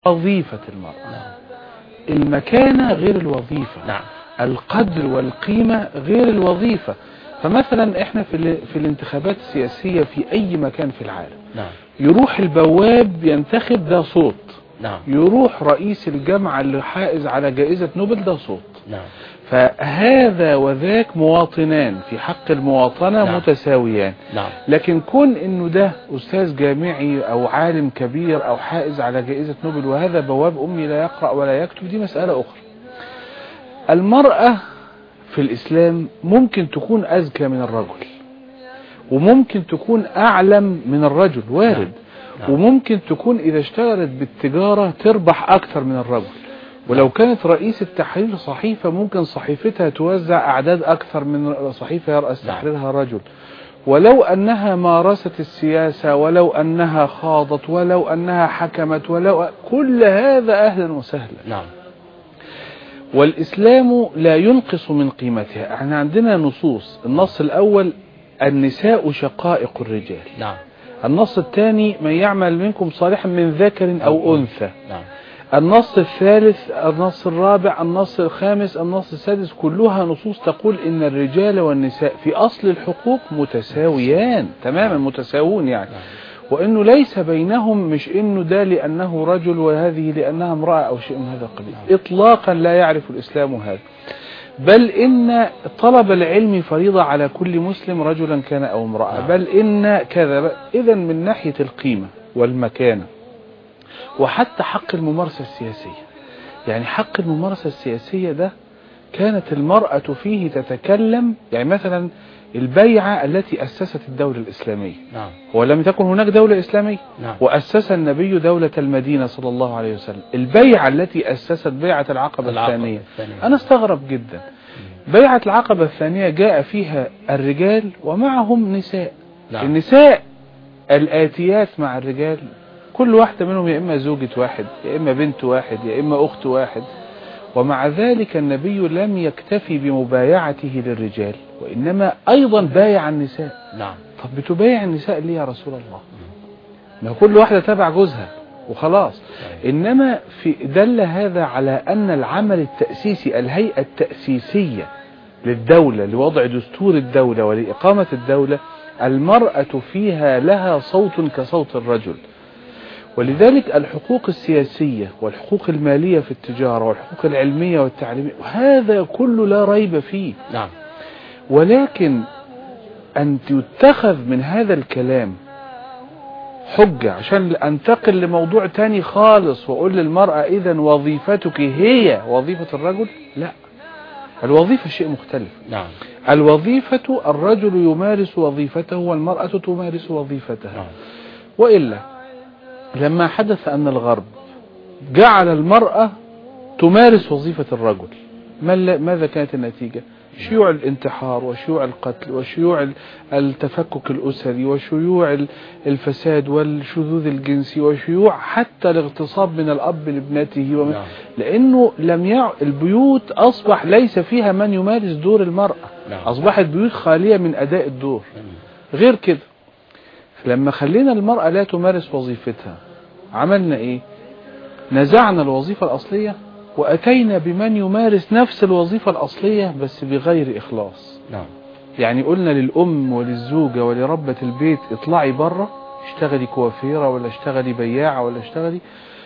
وظيفة المرأة المكانة غير الوظيفة نعم القدر والقيمة غير الوظيفة فمثلا احنا في, ال- في الانتخابات السياسية في اي مكان في العالم نعم يروح البواب ينتخب ده صوت نعم يروح رئيس الجامعة اللي حائز على جائزة نوبل ده صوت نعم فهذا وذاك مواطنان في حق المواطنة نعم. متساويان نعم لكن كون انه ده استاذ جامعي او عالم كبير او حائز على جائزة نوبل وهذا بواب امي لا يقرأ ولا يكتب دي مسألة اخرى المرأة في الاسلام ممكن تكون اذكى من الرجل وممكن تكون اعلم من الرجل وارد نعم. وممكن تكون اذا اشتغلت بالتجارة تربح اكثر من الرجل ولو كانت رئيسة تحرير صحيفة ممكن صحيفتها توزع اعداد اكثر من صحيفة يرأس نعم. تحريرها رجل ولو أنها مارست السياسة ولو أنها خاضت ولو أنها حكمت ولو كل هذا أهلا وسهلا نعم والإسلام لا ينقص من قيمتها احنا عندنا نصوص النص الأول النساء شقائق الرجال نعم النص الثاني من يعمل منكم صالحا من ذكر أو أنثى نعم النص الثالث النص الرابع النص الخامس النص السادس كلها نصوص تقول ان الرجال والنساء في اصل الحقوق متساويان تماما متساوون يعني وانه ليس بينهم مش انه ده لانه رجل وهذه لانها امرأة او شيء من هذا القبيل اطلاقا لا يعرف الاسلام هذا بل ان طلب العلم فريضة على كل مسلم رجلا كان او امرأة نعم. بل ان كذا اذا من ناحية القيمة والمكانة وحتى حق الممارسة السياسية يعني حق الممارسة السياسية ده كانت المرأة فيه تتكلم يعني مثلا البيعة التي أسست الدولة الإسلامية نعم ولم تكن هناك دولة إسلامية نعم وأسس النبي دولة المدينة صلى الله عليه وسلم البيعة التي أسست بيعة العقبة العقبة الثانية الثانية. أنا استغرب جدا بيعة العقبة الثانية جاء فيها الرجال ومعهم نساء نعم. النساء الآتيات مع الرجال كل واحدة منهم يا إما زوجة واحد يا إما بنت واحد يا إما أخت واحد ومع ذلك النبي لم يكتفي بمبايعته للرجال وإنما أيضا بايع النساء نعم طب بتبايع النساء ليه يا رسول الله ما كل واحدة تبع جوزها وخلاص إنما في دل هذا على أن العمل التأسيسي الهيئة التأسيسية للدولة لوضع دستور الدولة ولإقامة الدولة المرأة فيها لها صوت كصوت الرجل ولذلك الحقوق السياسية والحقوق المالية في التجارة والحقوق العلمية والتعليمية هذا كله لا ريب فيه نعم ولكن أن يتخذ من هذا الكلام حجة عشان أنتقل لموضوع تاني خالص وأقول للمرأة إذا وظيفتك هي وظيفة الرجل لا الوظيفة شيء مختلف نعم الوظيفة الرجل يمارس وظيفته والمرأة تمارس وظيفتها نعم وإلا لما حدث أن الغرب جعل المرأة تمارس وظيفة الرجل ما ال- ماذا كانت النتيجة شيوع الانتحار وشيوع القتل وشيوع ال- التفكك الأسري وشيوع ال- الفساد والشذوذ الجنسي وشيوع حتى الاغتصاب من الأب لابنته ومن نعم. لأنه لم يع... البيوت أصبح ليس فيها من يمارس دور المرأة نعم. أصبحت بيوت خالية من أداء الدور غير كده لما خلينا المرأة لا تمارس وظيفتها عملنا ايه نزعنا الوظيفة الأصلية وأتينا بمن يمارس نفس الوظيفة الأصلية بس بغير إخلاص نعم يعني قلنا للأم وللزوجة ولربة البيت اطلعي بره اشتغلي كوافيرة ولا اشتغلي بياعة ولا اشتغلي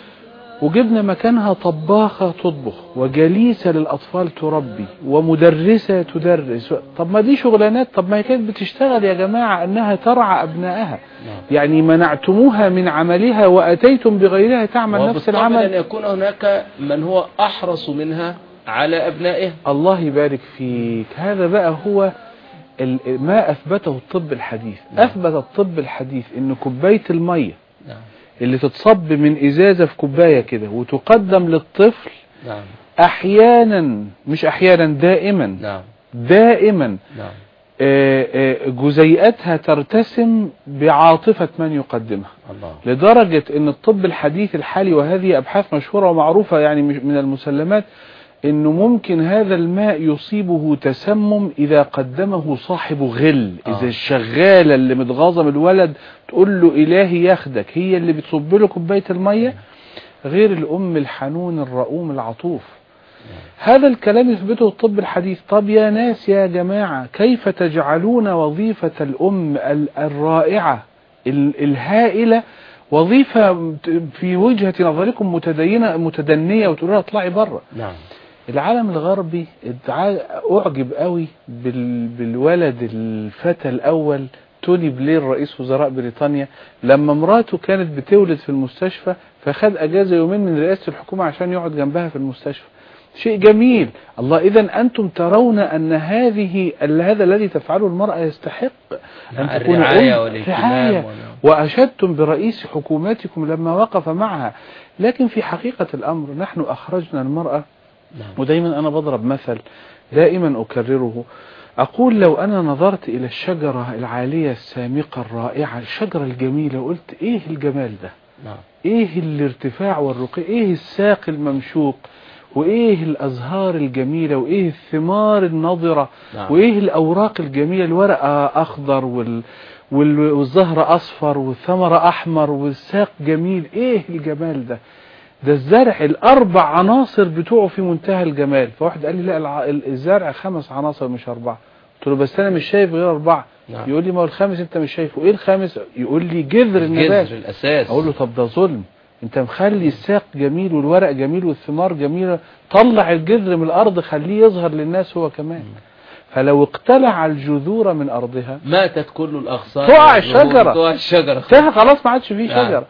وجبنا مكانها طباخة تطبخ وجليسة للأطفال تربي ومدرسة تدرس طب ما دي شغلانات طب ما هي كانت بتشتغل يا جماعة أنها ترعى أبنائها نعم يعني منعتموها من عملها وأتيتم بغيرها تعمل نفس وبالطبع أن العمل يكون هناك من هو أحرص منها على أبنائه الله يبارك فيك هذا بقى هو ال- ما أثبته الطب الحديث نعم. أثبت الطب الحديث أن كوباية المية نعم اللي تتصب من إزازة في كوباية كده وتقدم للطفل نعم أحيانا مش أحيانا دائما نعم دائما نعم آه، آه، جزيئاتها ترتسم بعاطفة من يقدمها الله لدرجة ان الطب الحديث الحالي وهذه ابحاث مشهورة ومعروفة يعني مش- من المسلمات انه ممكن هذا الماء يصيبه تسمم اذا قدمه صاحب غل آه. اذا الشغالة اللي متغاظة من الولد تقول له الهي ياخدك هي اللي بتصب له كوباية المية غير الأم الحنون الرؤوم العطوف هذا الكلام يثبته الطب الحديث طب يا ناس يا جماعة كيف تجعلون وظيفة الأم ال- الرائعة ال- الهائلة وظيفة في وجهة نظركم متدينة متدنية وتقولوا لها اطلعي بره نعم العالم الغربي ادعى- اعجب قوي بال... بالولد الفتى الاول توني بلير رئيس وزراء بريطانيا لما مراته كانت بتولد في المستشفى فخد اجازه يومين من رئاسه الحكومه عشان يقعد جنبها في المستشفى شيء جميل الله اذا انتم ترون ان هذه ال- هذا الذي تفعله المراه يستحق ان نعم، تكون الرعاية أم. والاهتمام رعاية. وال- وأشدتم برئيس حكوماتكم لما وقف معها لكن في حقيقة الأمر نحن أخرجنا المرأة نعم ودايما أنا بضرب مثل دائما أكرره أقول لو أنا نظرت إلى الشجرة العالية السامقة الرائعة الشجرة الجميلة وقلت إيه الجمال ده نعم إيه الارتفاع والرقي إيه الساق الممشوق وإيه الأزهار الجميلة وإيه الثمار النضرة نعم. وإيه الأوراق الجميلة الورقة أخضر وال وال- والزهر أصفر والثمرة أحمر والساق جميل إيه الجمال ده ده الزرع الأربع عناصر بتوعه في منتهى الجمال فواحد قال لي لا الع- الزرع خمس عناصر مش أربعة قلت له بس أنا مش شايف غير أربعة نعم. يقول لي ما هو الخامس أنت مش شايفه إيه الخامس يقول لي جذر النبات الجذر الأساس اقول له طب ده ظلم انت مخلي الساق جميل والورق جميل والثمار جميلة طلع الجذر من الارض خليه يظهر للناس هو كمان فلو اقتلع الجذور من ارضها ماتت كل الأغصان تقع والزهور، الشجرة. تقع الشجرة انتهى خلاص ما عادش فيه نعم. شجرة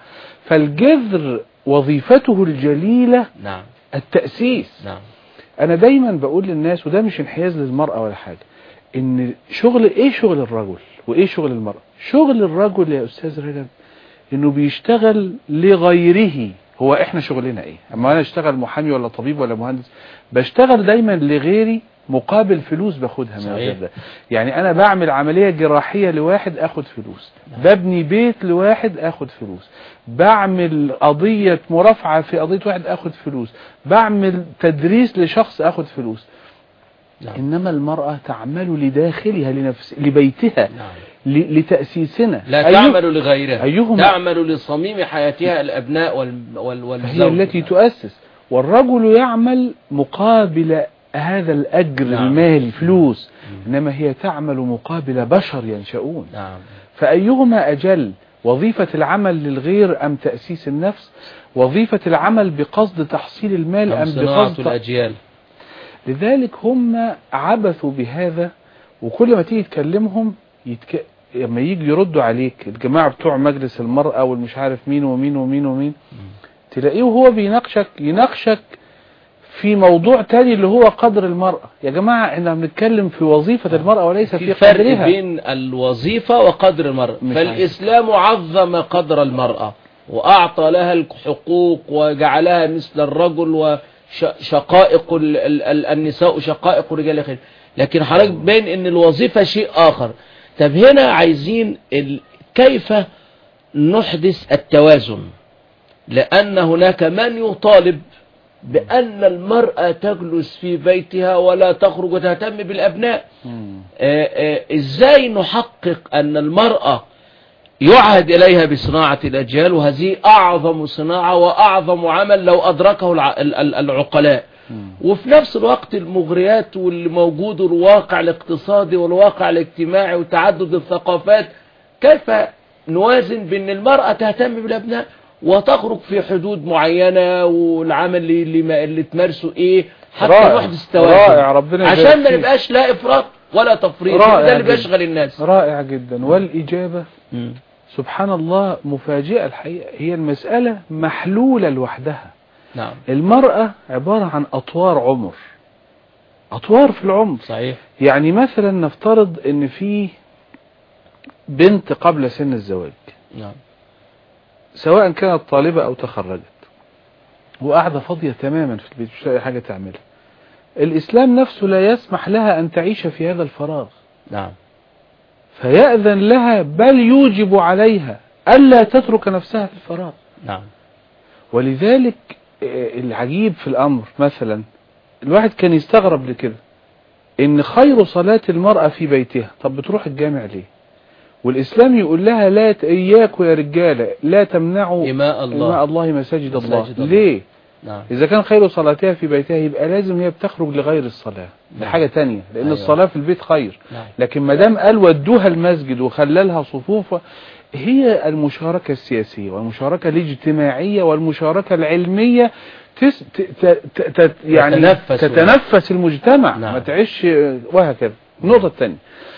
فالجذر وظيفته الجليلة نعم التأسيس نعم انا دايما بقول للناس وده مش انحياز للمرأة ولا حاجة ان شغل ايه شغل الرجل وايه شغل المرأة شغل الرجل يا استاذ رجب انه بيشتغل لغيره هو احنا شغلنا ايه اما انا اشتغل محامي ولا طبيب ولا مهندس بشتغل دايما لغيري مقابل فلوس باخدها من صحيح. غير ده يعني انا بعمل عملية جراحية لواحد اخد فلوس ببني بيت لواحد اخد فلوس بعمل قضية مرافعة في قضية واحد اخد فلوس بعمل تدريس لشخص اخد فلوس نعم انما المرأة تعمل لداخلها لنفس لبيتها نعم ل- لتأسيسنا لا أيو- تعمل لغيرها أيهما- تعمل لصميم حياتها الأبناء وال... وال... والزوج هي التي تؤسس والرجل يعمل مقابل هذا الأجر نعم. المالي فلوس إنما هي تعمل مقابل بشر ينشؤون نعم فأيهما أجل وظيفة العمل للغير أم تأسيس النفس وظيفة العمل بقصد تحصيل المال أم أم صناعة بقصد الأجيال لذلك هم عبثوا بهذا وكل ما تيجي تكلمهم يتك... لما يجي يردوا عليك الجماعة بتوع مجلس المرأة والمش عارف مين ومين ومين ومين تلاقيه وهو بيناقشك يناقشك في موضوع تاني اللي هو قدر المرأة يا جماعة احنا بنتكلم في وظيفة المرأة وليس في في فرق قدرها بين الوظيفة وقدر المرأة مش فالإسلام عظم قدر المرأة وأعطى لها الحقوق وجعلها مثل الرجل وشقائق ال- ال- ال- النساء شقائق الرجال خير لكن حضرتك بين ان الوظيفة شيء آخر طب هنا عايزين ال... كيف نحدث التوازن لأن هناك من يطالب بأن المرأة تجلس في بيتها ولا تخرج وتهتم بالأبناء مم. آه، آه، ازاي نحقق ان المرأة يعهد اليها بصناعة الاجيال وهذه اعظم صناعة واعظم عمل لو ادركه الع- ال- ال- العقلاء مم. وفي نفس الوقت المغريات واللي موجود الواقع الاقتصادي والواقع الاجتماعي وتعدد الثقافات كيف نوازن بان المرأة تهتم بالابناء وتخرج في حدود معينة والعمل اللي, اللي, ما- اللي تمارسه ايه حتى رائع. نحدث توازن رائع ربنا يبارك عشان ما فيك. نبقاش لا افراط ولا تفريط رائع ده اللي جدا. بيشغل الناس رائع جدا والإجابة سبحان الله مفاجئة الحقيقة هي المسألة محلولة لوحدها نعم المرأة عبارة عن أطوار عمر أطوار في العمر صحيح يعني مثلا نفترض ان في بنت قبل سن الزواج نعم سواء كانت طالبة او تخرجت وقاعدة فاضية تماما في البيت مش لاقي حاجة تعملها الاسلام نفسه لا يسمح لها ان تعيش في هذا الفراغ نعم فيأذن لها بل يوجب عليها ألا تترك نفسها في الفراغ نعم ولذلك آه، العجيب في الأمر مثلا الواحد كان يستغرب لكده إن خير صلاة المرأة في بيتها طب بتروح الجامع ليه والإسلام يقول لها لا ت- إياكوا يا رجالة لا تمنعوا إماء الله إماء الله مساجد الله مساجد الله. ليه نعم إذا كان خير صلاتها في بيتها يبقى لازم هي بتخرج لغير الصلاة دي نعم. حاجة تانية لأن أيوة. الصلاة في البيت خير نعم لكن ما دام قال ودوها المسجد وخللها صفوفا هي المشاركة السياسية والمشاركة الاجتماعية والمشاركة العلمية تس ت ت ت ت يعني تتنفس تتنفس المجتمع نعم. ما تعيش وهكذا النقطة الثانية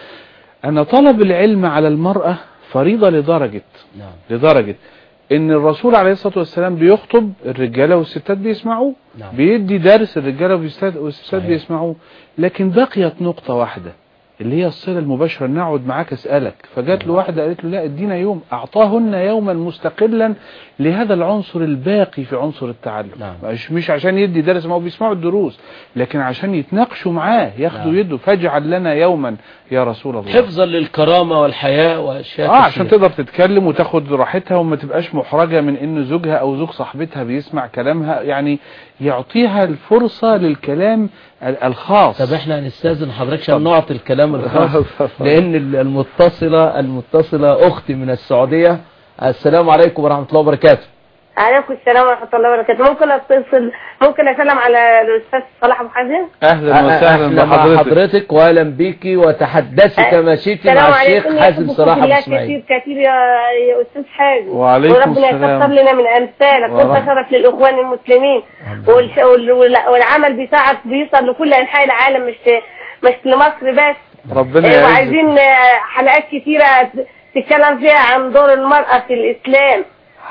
أن طلب العلم على المرأة فريضة لدرجة نعم لدرجة ان الرسول عليه الصلاة والسلام بيخطب الرجالة والستات بيسمعوه نعم. بيدي درس الرجالة والستات والستات صحيح. بيسمعوه لكن بقيت نقطة واحدة اللي هي الصلة المباشرة ان اقعد معاك اسألك فجات له واحدة قالت له لا ادينا يوم اعطاهن يوما مستقلا لهذا العنصر الباقي في عنصر التعلم نعم. مش مش عشان يدي درس ما هو بيسمعوا الدروس لكن عشان يتناقشوا معاه ياخدوا نعم. يده فاجعل لنا يوما يا رسول الله حفظا للكرامة والحياة واشياء اه عشان كثيرة. تقدر تتكلم وتاخد راحتها وما تبقاش محرجة من ان زوجها او زوج صاحبتها بيسمع كلامها يعني يعطيها الفرصة للكلام ال- الخاص طب احنا هنستاذن حضرتك عشان اتفضل. نعطي الكلام الخاص لان المتصلة المتصلة اختي من السعودية السلام عليكم ورحمة الله وبركاته عليكم السلام ورحمة الله وبركاته ممكن اتصل ممكن اسلم على الاستاذ صلاح ابو حازم اهلا احنا وسهلا مع بحضرتك حضرتك واهلا بيكي وتحدثي كما شئتي السلام مع الشيخ عليكم يا حازم أبو صلاح ابو الله اسماعيل كثير كثير يا, يا استاذ حازم وعليكم وربنا السلام. يكثر لنا من امثالك ورحمة. وانت شرف للاخوان المسلمين والش... وال... وال- والعمل بتاعك بيوصل لكل انحاء العالم مش مش لمصر بس ربنا إيه، يعزك وعايزين آه، حلقات كتيرة تتكلم فيها عن دور المرأة في الإسلام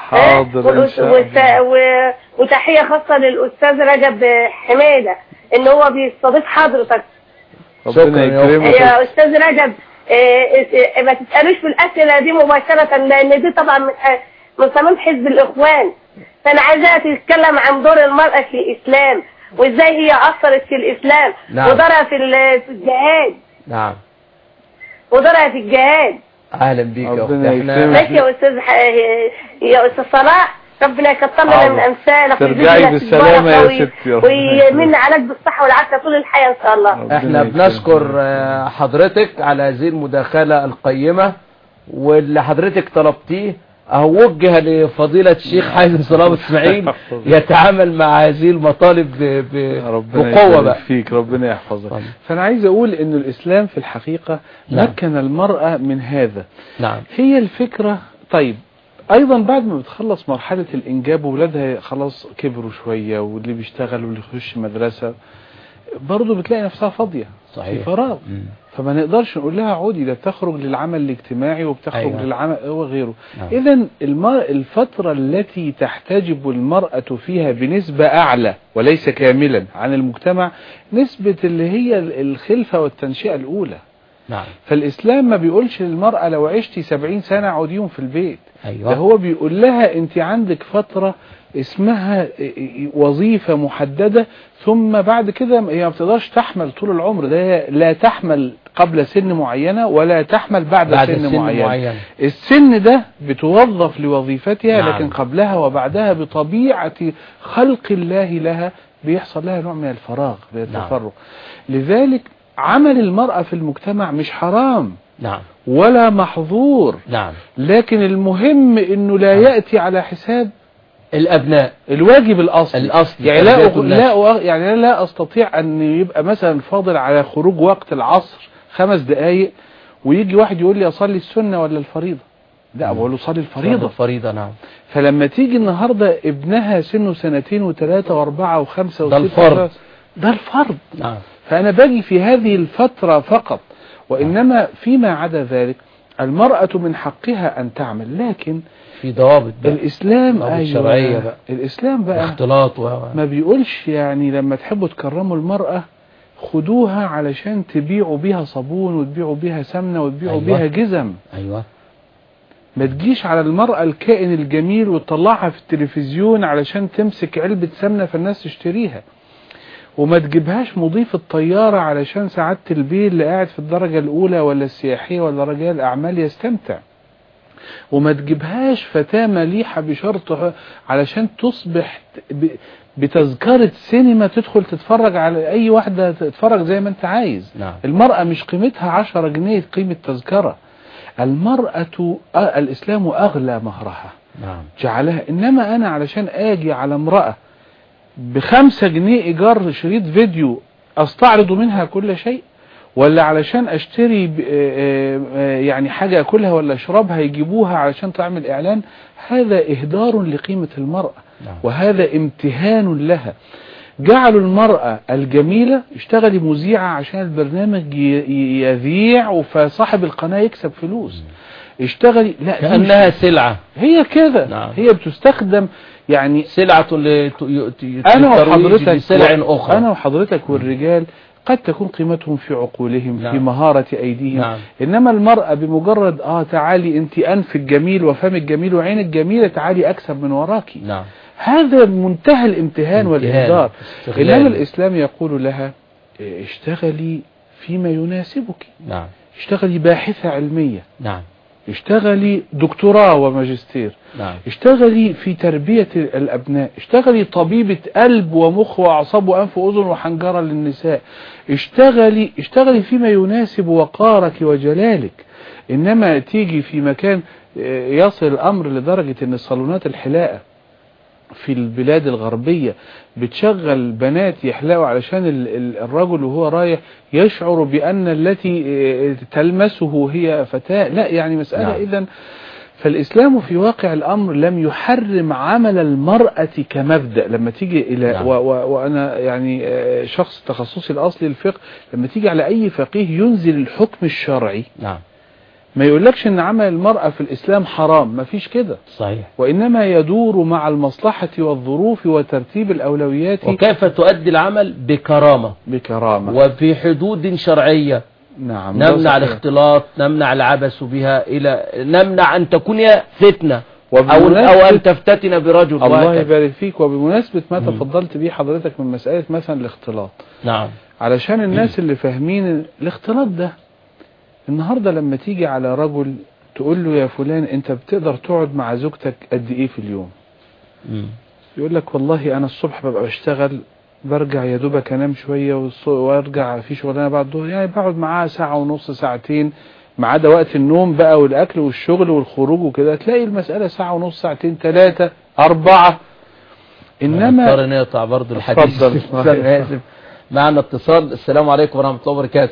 حاضر ان والأس- شاء والس- الله و- وتحية خاصة للأستاذ رجب حميدة إن هو بيستضيف حضرتك ربنا شكرا يا أخت. يكرمك يا أستاذ رجب إيه، إيه، ما تسألوش في الأسئلة دي مباشرة لأن دي طبعا من من صميم حزب الإخوان فأنا عايزاها تتكلم عن دور المرأة في الإسلام وإزاي هي أثرت في الإسلام نعم. ودورها في ال- في الجهاد نعم ودورها في الجهاد اهلا بيك يا اختي ربنا احنا يكرمك. ماشي يا استاذ ح... يا استاذ صلاح ربنا يكتر لنا حاضر. من امثالك ترجعي ويزيدك بالسلامة يا البركة ستي. ربنا ويمن عليك بالصحة والعافية طول الحياة ان شاء الله ربنا احنا يكرمك. بنشكر آه، حضرتك على هذه المداخلة القيمة واللي حضرتك طلبتيه اهو وجه لفضيلة الشيخ حازم صلاح اسماعيل يتعامل مع هذه المطالب ب- ب- ربنا بقوة يبارك بقى فيك ربنا يحفظك اتفضل. فانا عايز اقول ان الاسلام في الحقيقة نعم. مكن المرأة من هذا نعم هي الفكرة طيب ايضا بعد ما بتخلص مرحلة الانجاب وولادها خلاص كبروا شوية واللي بيشتغل واللي يخش مدرسة برضه بتلاقي نفسها فاضية في صحيح فراغ مم. فما نقدرش نقول لها عودي ده بتخرج للعمل الاجتماعي وبتخرج أيوة. أيوة. للعمل وغيره نعم. اذا المر... الفترة التي تحتجب المرأة فيها بنسبة اعلى وليس كاملا عن المجتمع نسبة اللي هي الخلفة والتنشئة الاولى نعم فالاسلام ما بيقولش للمرأة لو عشتي سبعين سنة عوديهم في البيت ده ايوه هو بيقول لها انت عندك فترة اسمها وظيفة محددة ثم بعد كده هي ما بتقدرش تحمل طول العمر ده هي لا تحمل قبل سن معينة ولا تحمل بعد, بعد سن, سن معين معين السن ده بتوظف لوظيفتها نعم. لكن قبلها وبعدها بطبيعة خلق الله لها بيحصل لها نوع من الفراغ من التفرغ لذلك عمل المرأة في المجتمع مش حرام نعم ولا محظور نعم لكن المهم انه لا يأتي على حساب الابناء الواجب الاصلي الاصل يعني لا تربية أغ- الناس. لا أغ- يعني أنا لا استطيع ان يبقى مثلا فاضل على خروج وقت العصر خمس دقائق ويجي واحد يقول لي اصلي السنه ولا الفريضه لا بقول له صلي الفريضه الفريضة نعم فلما تيجي النهارده ابنها سنه سنتين وثلاثه واربعه وخمسه ده وسته الفرض. ده الفرض نعم فأنا باجي في هذه الفترة فقط وإنما فيما عدا ذلك المرأة من حقها أن تعمل لكن في ضوابط بقى الإسلام ضوابط أيوة شرعية بقى. الإسلام بقى اختلاط و ما بيقولش يعني لما تحبوا تكرموا المرأة خدوها علشان تبيعوا بيها صابون وتبيعوا بيها سمنة وتبيعوا أيوة. بيها جزم ايوه ما تجيش على المرأة الكائن الجميل وتطلعها في التلفزيون علشان تمسك علبة سمنة فالناس تشتريها وما تجيبهاش مضيف الطيارة علشان سعادة البيه اللي قاعد في الدرجة الأولى ولا السياحية ولا رجال الأعمال يستمتع وما تجيبهاش فتاة مليحة بشرط علشان تصبح ب- بتذكرة سينما تدخل تتفرج على أي واحدة تتفرج زي ما أنت عايز نعم المرأة مش قيمتها عشرة جنيه قيمة تذكرة المرأة آه، الإسلام أغلى مهرها نعم جعلها إنما أنا علشان آجي على امرأة بخمسة جنيه إيجار شريط فيديو أستعرض منها كل شيء ولا علشان أشتري ب- آه، آه، يعني حاجة أكلها ولا أشربها يجيبوها علشان تعمل إعلان هذا إهدار لقيمة المرأة نعم. وهذا امتهان لها جعلوا المرأة الجميلة اشتغلي مذيعة عشان البرنامج ي- ي- يذيع فصاحب القناة يكسب فلوس اشتغلي لا دي كأنها مش- سلعة هي كده نعم. هي بتستخدم يعني سلعة لت- ي- انا للترويج وحضرتك لسلع و- أخرى انا وحضرتك والرجال قد تكون قيمتهم في عقولهم نعم. في مهارة ايديهم نعم. انما المرأة بمجرد اه تعالي انت انفك جميل وفمك جميل وعينك جميلة تعالي اكسب من وراكي نعم هذا منتهى الامتهان امتهان، والإهدار استغلال. إنما الإسلام يقول لها إيه، اشتغلي فيما يناسبك نعم اشتغلي باحثة علمية نعم اشتغلي دكتوراه وماجستير نعم اشتغلي في تربية الأبناء اشتغلي طبيبة قلب ومخ وأعصاب وأنف وأذن وحنجرة للنساء اشتغلي اشتغلي فيما يناسب وقارك وجلالك إنما تيجي في مكان اه، يصل الأمر لدرجة أن صالونات الحلاقة في البلاد الغربية بتشغل بنات يحلقوا علشان ال- ال- الرجل وهو رايح يشعر بأن التي اه، تلمسه هي فتاة لا يعني مسألة نعم. إذن فالإسلام في واقع الأمر لم يحرم عمل المرأة كمبدأ لما تيجي إلى نعم. و و وأنا يعني آه، شخص تخصصي الأصلي الفقه لما تيجي على أي فقيه ينزل الحكم الشرعي نعم ما يقولكش أن عمل المرأة في الإسلام حرام ما فيش كده صحيح وإنما يدور مع المصلحة والظروف وترتيب الأولويات وكيف تؤدي العمل بكرامة بكرامة وفي حدود شرعية نعم ده نمنع صحيح. الاختلاط نمنع العبث بها إلى نمنع أن تكون هي فتنة أو, وبمناسبة- أو أن تفتتن برجل الله وهكذا. يبارك فيك وبمناسبة ما مم. تفضلت به حضرتك من مسألة مثلا الاختلاط نعم علشان الناس اللي فاهمين الاختلاط ده النهاردة لما تيجي على رجل تقول له يا فلان انت بتقدر تقعد مع زوجتك قد ايه في اليوم مم. يقول لك والله انا الصبح ببقى بشتغل برجع يا دوبك انام شوية والص- وارجع في شغلانة بعد الظهر يعني بقعد معاها ساعة ونص ساعتين ما عدا وقت النوم بقى والاكل والشغل والخروج وكده تلاقي المسألة ساعة ونص ساعتين ثلاثة اربعة انما نضطر نقطع برضو الحديث اتفضل. أنا آسف معنا اتصال السلام عليكم ورحمة الله وبركاته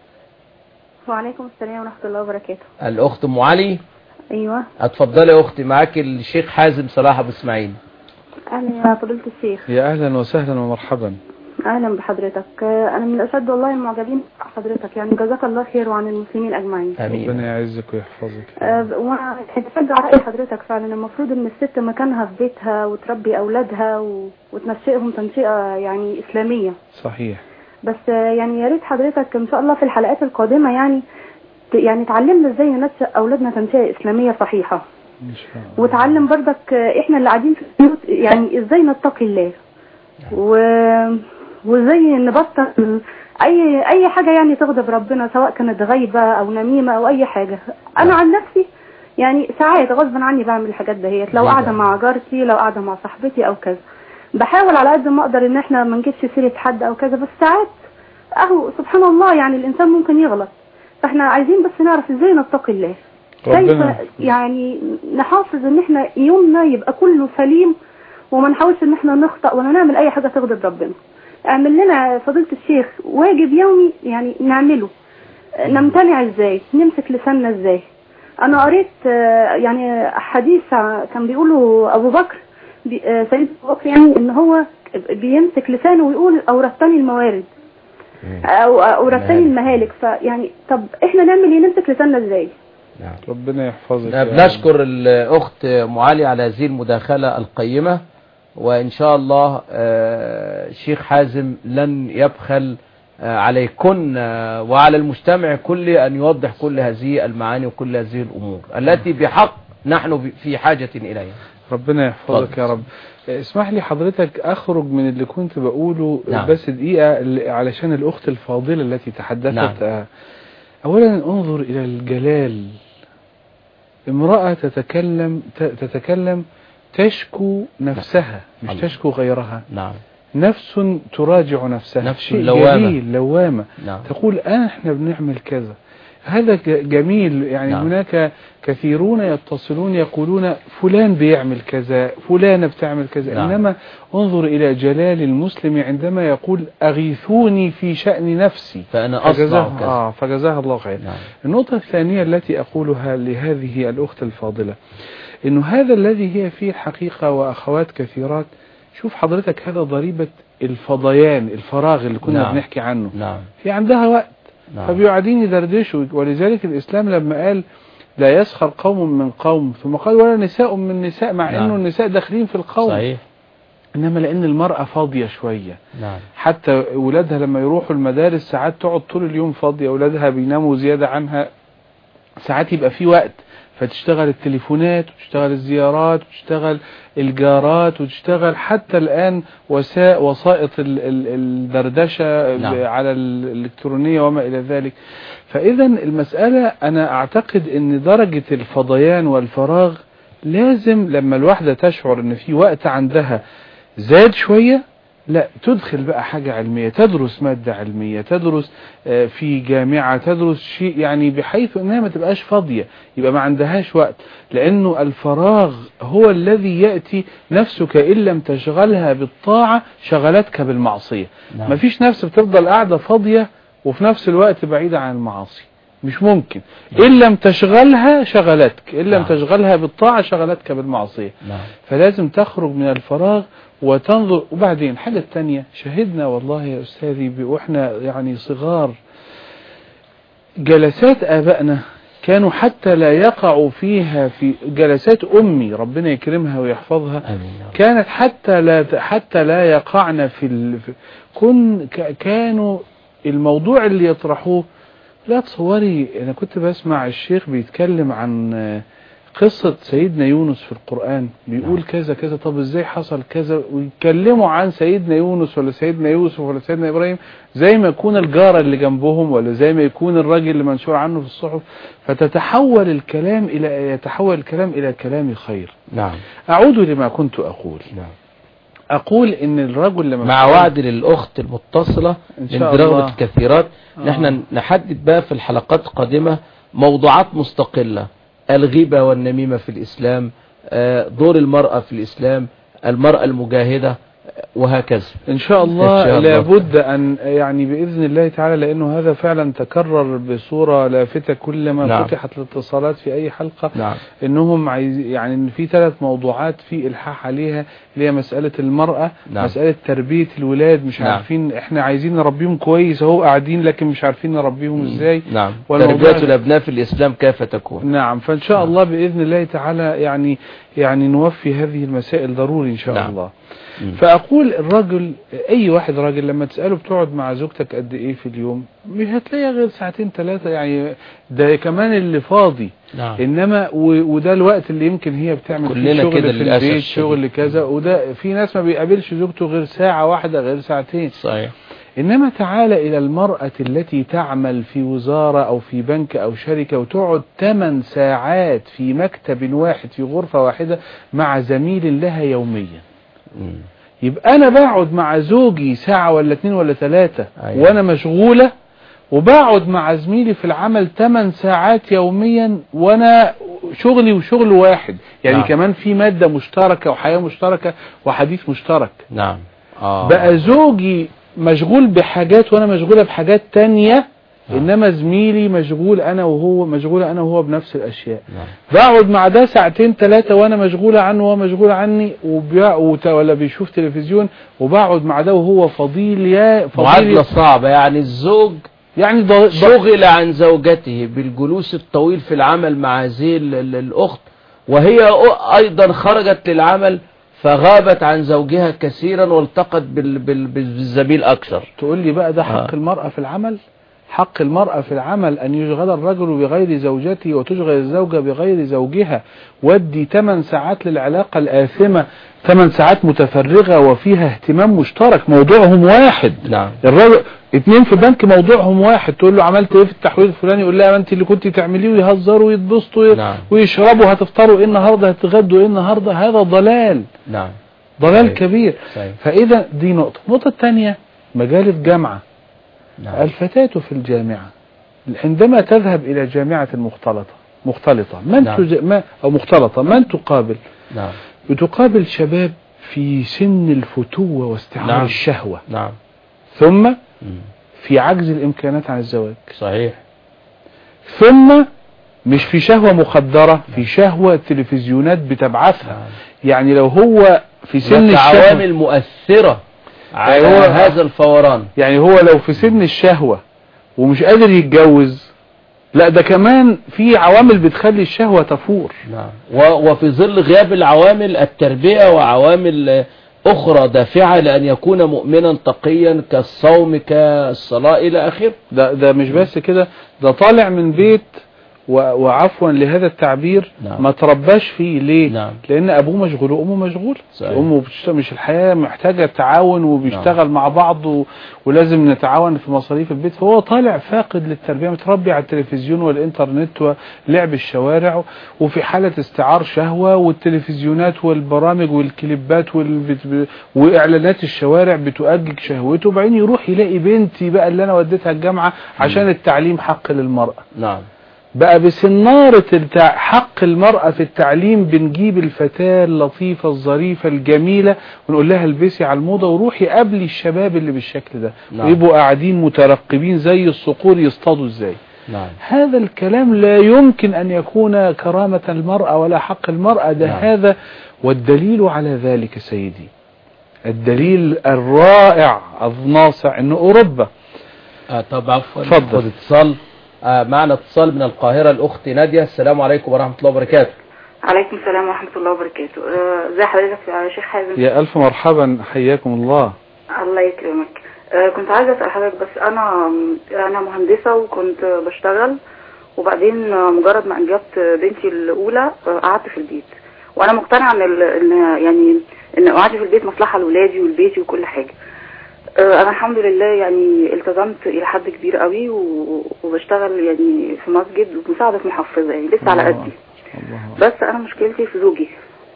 وعليكم السلام ورحمة الله وبركاته الأخت أم علي أيوة اتفضلي يا أختي معاك الشيخ حازم صلاح أبو إسماعيل أهلا يا فضيلة الشيخ يا اهلا وسهلا ومرحبا أهلا بحضرتك آه، أنا من أشد والله المعجبين بحضرتك يعني جزاك الله خير وعن المسلمين أجمعين آمين ربنا يعزك ويحفظك آه، وأنا بشجع رأي حضرتك فعلا المفروض إن الست مكانها في بيتها وتربي أولادها و... وتنشئهم تنشئة يعني إسلامية صحيح بس آه، يعني يا ريت حضرتك إن شاء الله في الحلقات القادمة يعني ت- يعني تعلمنا ازاي ننشئ اولادنا تنشئه اسلاميه صحيحه ان شاء الله وتعلم برضك آه، احنا اللي قاعدين في البيوت يعني ازاي نتقي الله و... وازاي نبطل اي اي حاجه يعني تغضب ربنا سواء كانت غيبه او نميمه او اي حاجه انا عن نفسي يعني ساعات غصبا عني بعمل الحاجات دهيت لو جدع. قاعده مع جارتي لو قاعده مع صاحبتي او كذا بحاول على قد ما اقدر ان احنا ما نجيبش سيره حد او كذا بس ساعات اهو سبحان الله يعني الانسان ممكن يغلط فاحنا عايزين بس نعرف ازاي نتقي الله ربنا كيف يعني نحافظ ان احنا يومنا يبقى كله سليم وما نحاولش ان احنا نخطأ ولا نعمل اي حاجة تغضب ربنا اعمل لنا فضيلة الشيخ واجب يومي يعني نعمله نمتنع ازاي نمسك لساننا ازاي انا قريت آه، يعني حديث ع- كان بيقوله ابو بكر بي- آه، سيد ابو بكر يعني ان هو بيمسك لسانه ويقول اوردتني الموارد او اوردتني المهالك فيعني طب احنا نعمل ايه نمسك لساننا ازاي ربنا يحفظك يا رب. بنشكر الأخت معالي على هذه المداخلة القيمة وإن شاء الله آه، الشيخ حازم لن يبخل آه، عليكن آه، وعلى المجتمع كله أن يوضح كل هذه المعاني وكل هذه الأمور التي بحق نحن ب- في حاجة إليها ربنا يحفظك اتفضل. يا رب اسمح لي حضرتك اخرج من اللي كنت بقوله نعم. بس دقيقة ل- علشان الاخت الفاضلة التي تحدثت نعم. آه، اولا انظر الى الجلال امرأة تتكلم ت- تتكلم تشكو نفسها مش الله. تشكو غيرها نعم نفس تراجع نفسها نفس شيء لوامة. جميل لوامة نعم تقول آه احنا بنعمل كذا هذا ج- جميل يعني نعم. هناك كثيرون يتصلون يقولون فلان بيعمل كذا فلانة بتعمل كذا نعم. إنما انظر إلى جلال المسلم عندما يقول أغيثوني في شأن نفسي فأنا أصنع فجزاه, كذا آه فجزاها الله خير نعم النقطة الثانية التي أقولها لهذه الأخت الفاضلة إنه هذا الذي هي فيه الحقيقة وأخوات كثيرات شوف حضرتك هذا ضريبة الفضيان الفراغ اللي كنا نعم. بنحكي عنه نعم في عندها وقت نعم فبيقعدين يدردشوا ولذلك الإسلام لما قال لا يسخر قوم من قوم ثم قال ولا نساء من نساء مع نعم. انه النساء داخلين في القوم صحيح انما لان المرأة فاضية شوية نعم حتى ولادها لما يروحوا المدارس ساعات تقعد طول اليوم فاضية ولادها بيناموا زيادة عنها ساعات يبقى في وقت فتشتغل التليفونات وتشتغل الزيارات وتشتغل الجارات وتشتغل حتى الآن وسائل وسائط ال- ال- الدردشة نعم. على ال- الإلكترونية وما إلى ذلك فإذا المسألة أنا أعتقد أن درجة الفضيان والفراغ لازم لما الواحدة تشعر أن في وقت عندها زاد شوية لا تدخل بقى حاجة علمية تدرس مادة علمية تدرس آه، في جامعة تدرس شيء يعني بحيث انها ما تبقاش فاضية يبقى ما عندهاش وقت لانه الفراغ هو الذي يأتي نفسك ان لم تشغلها بالطاعة شغلتك بالمعصية نعم. ما فيش نفس بتفضل قاعدة فاضية وفي نفس الوقت بعيدة عن المعاصي مش ممكن ان لم تشغلها شغلتك ان لم نعم. تشغلها بالطاعة شغلتك بالمعصية نعم فلازم تخرج من الفراغ وتنظر وبعدين الحاجة التانية شهدنا والله يا أستاذي ب- وإحنا يعني صغار جلسات آبائنا كانوا حتى لا يقعوا فيها في جلسات أمي ربنا يكرمها ويحفظها امين يا رب. كانت حتى لا حتى لا يقعن في ال... في- كن ك- كانوا الموضوع اللي يطرحوه لا تصوري انا كنت بسمع الشيخ بيتكلم عن آه، قصة سيدنا يونس في القرآن بيقول نعم. كذا كذا طب ازاي حصل كذا ويتكلموا عن سيدنا يونس ولا سيدنا يوسف ولا سيدنا إبراهيم زي ما يكون الجارة اللي جنبهم ولا زي ما يكون الراجل اللي منشور عنه في الصحف فتتحول الكلام إلى يتحول الكلام إلى كلام خير نعم أعود لما كنت أقول نعم أقول إن الرجل لما مع وعد للأخت المتصلة إن شاء من الله. رغبة الكثيرات آه. نحن نحدد بقى في الحلقات القادمة موضوعات مستقلة الغيبة والنميمة في الإسلام آه، دور المرأة في الإسلام المرأة المجاهدة آه، وهكذا إن شاء الله, إن شاء الله. لابد أن يعني بإذن الله تعالى لأنه هذا فعلا تكرر بصورة لافتة كلما نعم. فتحت الاتصالات في أي حلقة نعم انهم عايز يعني إن في ثلاث موضوعات في الحاح عليها اللي هي مسألة المرأة نعم. مسألة تربية الولاد مش نعم. عارفين احنا عايزين نربيهم كويس اهو قاعدين لكن مش عارفين نربيهم ازاي نعم والموضوع- تربية الأبناء في الإسلام كيف تكون نعم فان شاء نعم. الله باذن الله تعالى يعني يعني نوفي هذه المسائل ضروري ان شاء نعم. الله مم. فاقول الرجل اي واحد راجل لما تساله بتقعد مع زوجتك قد ايه في اليوم مش هتلاقيها غير ساعتين ثلاثه يعني ده كمان اللي فاضي نعم انما و- وده الوقت اللي يمكن هي بتعمل فيه كلنا شغل كده في للأسف البيت الشديد. شغل كذا وده في ناس ما بيقابلش زوجته غير ساعة واحدة غير ساعتين صحيح انما تعال الى المرأة التي تعمل في وزارة او في بنك او شركة وتقعد 8 ساعات في مكتب واحد في غرفة واحدة مع زميل لها يوميا مم. يبقى انا بقعد مع زوجي ساعة ولا اتنين ولا تلاتة أيوة. وانا مشغولة وبقعد مع زميلي في العمل 8 ساعات يوميا وانا شغلي وشغل واحد يعني نعم. كمان في مادة مشتركة وحياة مشتركة وحديث مشترك نعم آه. بقى زوجي مشغول بحاجات وانا مشغولة بحاجات تانية نعم. انما زميلي مشغول انا وهو مشغول انا وهو بنفس الاشياء نعم. بقعد مع ده ساعتين ثلاثة وانا مشغولة عنه وهو مشغول عني وبيع وت- ولا بيشوف تلفزيون وبقعد مع ده وهو فضيل يا معادلة فضيل صعبة يعني الزوج يعني ض- ض- شغل عن زوجته بالجلوس الطويل في العمل مع هذه ال- ال- الأخت وهي أ- أيضا خرجت للعمل فغابت عن زوجها كثيرا والتقت بال- بال- بالزميل أكثر تقول لي بقى ده حق آه. المرأة في العمل حق المرأة في العمل أن يشغل الرجل بغير زوجته وتشغل الزوجة بغير زوجها ودي 8 ساعات للعلاقة الآثمة 8 ساعات متفرغة وفيها اهتمام مشترك موضوعهم واحد نعم الراجل اتنين في بنك موضوعهم واحد تقول له عملت ايه في التحويل الفلاني يقول لها ما انت اللي كنت تعمليه ويهزروا ويتبسطوا نعم. ويشربوا هتفطروا ايه النهارده هتتغدوا ايه النهارده هذا ضلال نعم ضلال صحيح. كبير صحيح. فاذا دي نقطة النقطة الثانية مجال الجامعة نعم الفتاة في الجامعة عندما تذهب إلى جامعة مختلطة مختلطة من نعم. تج... ما أو مختلطة من تقابل نعم بتقابل شباب في سن الفتوة واستعار نعم. الشهوة نعم ثم مم. في عجز الإمكانات عن الزواج صحيح ثم مش في شهوة مخدرة في شهوة التلفزيونات بتبعثها نعم. يعني لو هو في سن هناك الشهوة عوامل مؤثرة على هو- هذا الفوران يعني هو لو في سن الشهوة ومش قادر يتجوز لا ده كمان في عوامل بتخلي الشهوة تفور نعم و- وفي ظل غياب العوامل التربية وعوامل آه، أخرى دافعة لأن يكون مؤمنا تقيا كالصوم كالصلاة إلى آخره ده, ده مش بس كده ده طالع من بيت و- وعفوا لهذا التعبير نعم. ما ترباش فيه ليه نعم. لان ابوه مشغول وامه مشغول صحيح. امه بتشتغل مش الحياه محتاجه تعاون وبيشتغل مع بعض و... ولازم نتعاون في مصاريف البيت فهو طالع فاقد للتربيه متربي على التلفزيون والانترنت ولعب الشوارع وفي حاله استعار شهوه والتلفزيونات والبرامج والكليبات وال... واعلانات الشوارع بتؤجج شهوته وبعدين يروح يلاقي بنتي بقى اللي انا وديتها الجامعه عشان التعليم حق للمراه نعم بقى بسنارة التع... حق المرأة في التعليم بنجيب الفتاة اللطيفة الظريفة الجميلة ونقول لها البسي على الموضة وروحي قبلي الشباب اللي بالشكل ده نعم. ويبقوا قاعدين مترقبين زي الصقور يصطادوا ازاي نعم هذا الكلام لا يمكن أن يكون كرامة المرأة ولا حق المرأة ده نعم. هذا والدليل على ذلك سيدي الدليل الرائع الناصع أن أوروبا آه طب عفوا اتفضل. خد اتصال آه معنا اتصال من القاهرة الأخت نادية السلام عليكم ورحمة الله وبركاته عليكم السلام ورحمة الله وبركاته آه، ازي حضرتك يا شيخ حازم يا ألف مرحبا حياكم الله الله يكرمك آه، كنت عايزة أسأل حضرتك بس أنا أنا مهندسة وكنت بشتغل وبعدين آه، مجرد ما أنجبت بنتي الأولى آه، قعدت في البيت وأنا مقتنعة إن ال- إن يعني إن قعدتي في البيت مصلحة لولادي ولبيتي وكل حاجة آه، أنا الحمد لله يعني التزمت إلى حد كبير قوي و- وبشتغل يعني في مسجد ومساعدة محفظة يعني لسه على الله. قدي الله بس انا مشكلتي في زوجي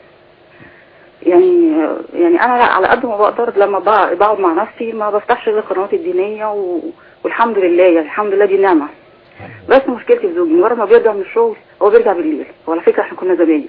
يعني يعني انا على قد ما بقدر لما بق- بقعد مع نفسي ما بفتحش غير القنوات الدينيه و... والحمد لله يعني الحمد لله دي نعمه بس مشكلتي في زوجي مجرد ما بيرجع من الشغل هو بيرجع بالليل وعلى فكره احنا كنا زمايل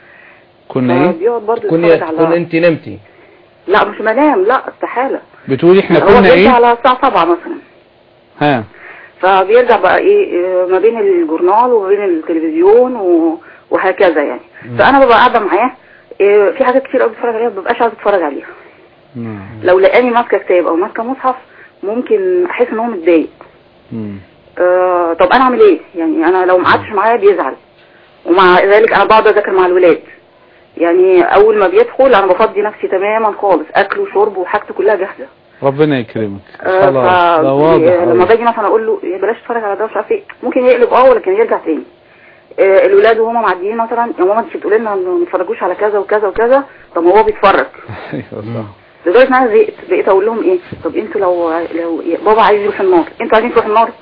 كنا ايه فبيقعد برضه تكون يتفرج تكون على انت نمتي لا مش منام لا استحاله بتقولي احنا هو كنا بيرجع ايه على الساعه 7 مثلا ها فبيرجع بقى ايه آه، ما بين الجورنال وما بين التلفزيون و... وهكذا يعني فانا ببقى قاعده معاه آه، في حاجات كتير قوي بتفرج عليها ما ببقاش عايزه اتفرج عليها نعم. لو لقاني ماسكه كتاب او ماسكه مصحف ممكن احس ان هو متضايق مم. آه طب انا اعمل ايه يعني انا لو ما قعدتش معاه بيزعل ومع ذلك انا بقعد اذاكر مع الولاد يعني اول ما بيدخل انا بفضي نفسي تماما خالص اكل وشرب وحاجته كلها جاهزه ربنا يكرمك آه، خلاص ف- ده واضح لما أوي. باجي مثلا اقول له إيه بلاش تتفرج على ده مش عارف ايه ممكن يقلب اه ولكن يرجع تاني آه، الولاد وهما معديين مثلا يا ماما انت بتقولي لنا إنه ما تتفرجوش على كذا وكذا وكذا طب ما هو بيتفرج ايوه صح لدرجه ان انا زهقت بقيت اقول لهم ايه طب انتوا لو لو بابا عايز يروح النار انتوا عايزين تروحوا النار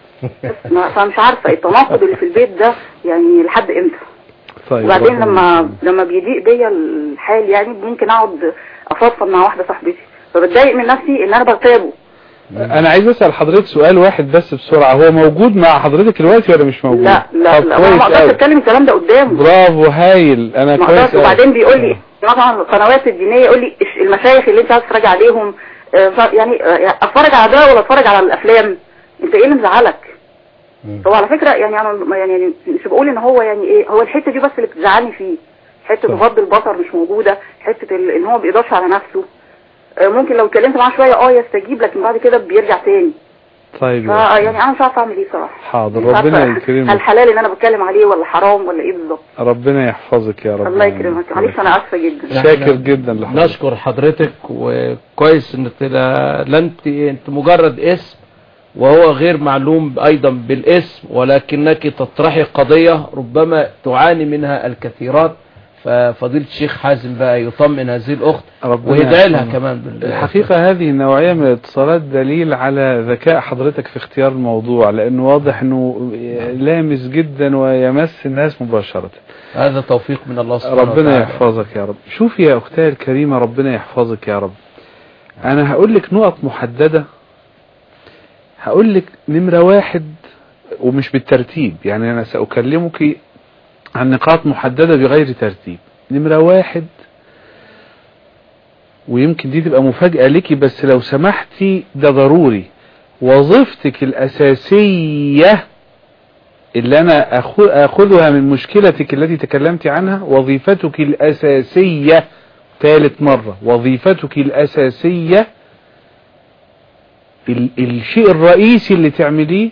ما- فمش عارفه التناقض اللي في البيت ده يعني لحد امتى طيب وبعدين ربنا لما يكرمك. لما بيضيق بيا الحال يعني ممكن اقعد افضفض مع واحده صاحبتي فبتضايق من نفسي ان انا بغتابه انا عايز اسال حضرتك سؤال واحد بس بسرعه هو موجود مع حضرتك دلوقتي ولا مش موجود لا لا طب لا انا ما كويس اقدرش أوي. اتكلم الكلام ده قدامه برافو هايل انا ما كويس اقدرش أوي. وبعدين بيقول لي مثلا القنوات الدينيه يقول لي إيش المشايخ اللي انت عايز تتفرج عليهم آه، ف- يعني آه، اتفرج على ده ولا اتفرج على الافلام انت ايه اللي مزعلك هو على فكره يعني انا ما- يعني مش بقول ان هو يعني ايه هو الحته دي بس اللي بتزعلني فيه حته صح. غض البصر مش موجوده حته ال- ان هو ما بيقدرش على نفسه آه، ممكن لو اتكلمت معاه شويه اه يستجيب لكن بعد كده بيرجع تاني طيب فا يا يعني انا مش عارفه اعمل ايه صراحه حاضر مش عارفة ربنا هل يكرمك حلال ان انا بتكلم عليه ولا حرام ولا ايه بالظبط ربنا يحفظك يا رب الله يكرمك معلش انا اسفه جدا شاكر جدا لحضرتك نشكر حضرتك وكويس ان لا لا انت انت مجرد اسم وهو غير معلوم ايضا بالاسم ولكنك تطرحي قضية ربما تعاني منها الكثيرات ففضيلة الشيخ حازم بقى يطمن هذه الاخت ربنا ويدعي لها يحفظك. كمان بال- الحقيقة هذه النوعية من الاتصالات دليل على ذكاء حضرتك في اختيار الموضوع لأنه واضح أنه لامس جدا ويمس الناس مباشرة هذا توفيق من الله سبحانه ربنا وتعالى. يحفظك يا رب شوف يا أختي الكريمة ربنا يحفظك يا رب أنا هقول لك نقط محددة هقول لك نمرة واحد ومش بالترتيب يعني أنا سأكلمك عن نقاط محددة بغير ترتيب نمرة واحد ويمكن دي تبقى مفاجأة لك بس لو سمحتي ده ضروري وظيفتك الأساسية اللي أنا أخو- أخذها من مشكلتك التي تكلمت عنها وظيفتك الأساسية ثالث مرة وظيفتك الأساسية ال الشيء الرئيسي اللي تعمليه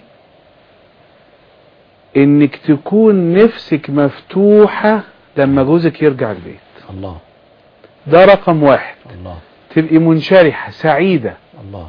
انك تكون نفسك مفتوحة لما جوزك يرجع البيت الله ده رقم واحد الله تبقي منشرحة سعيدة الله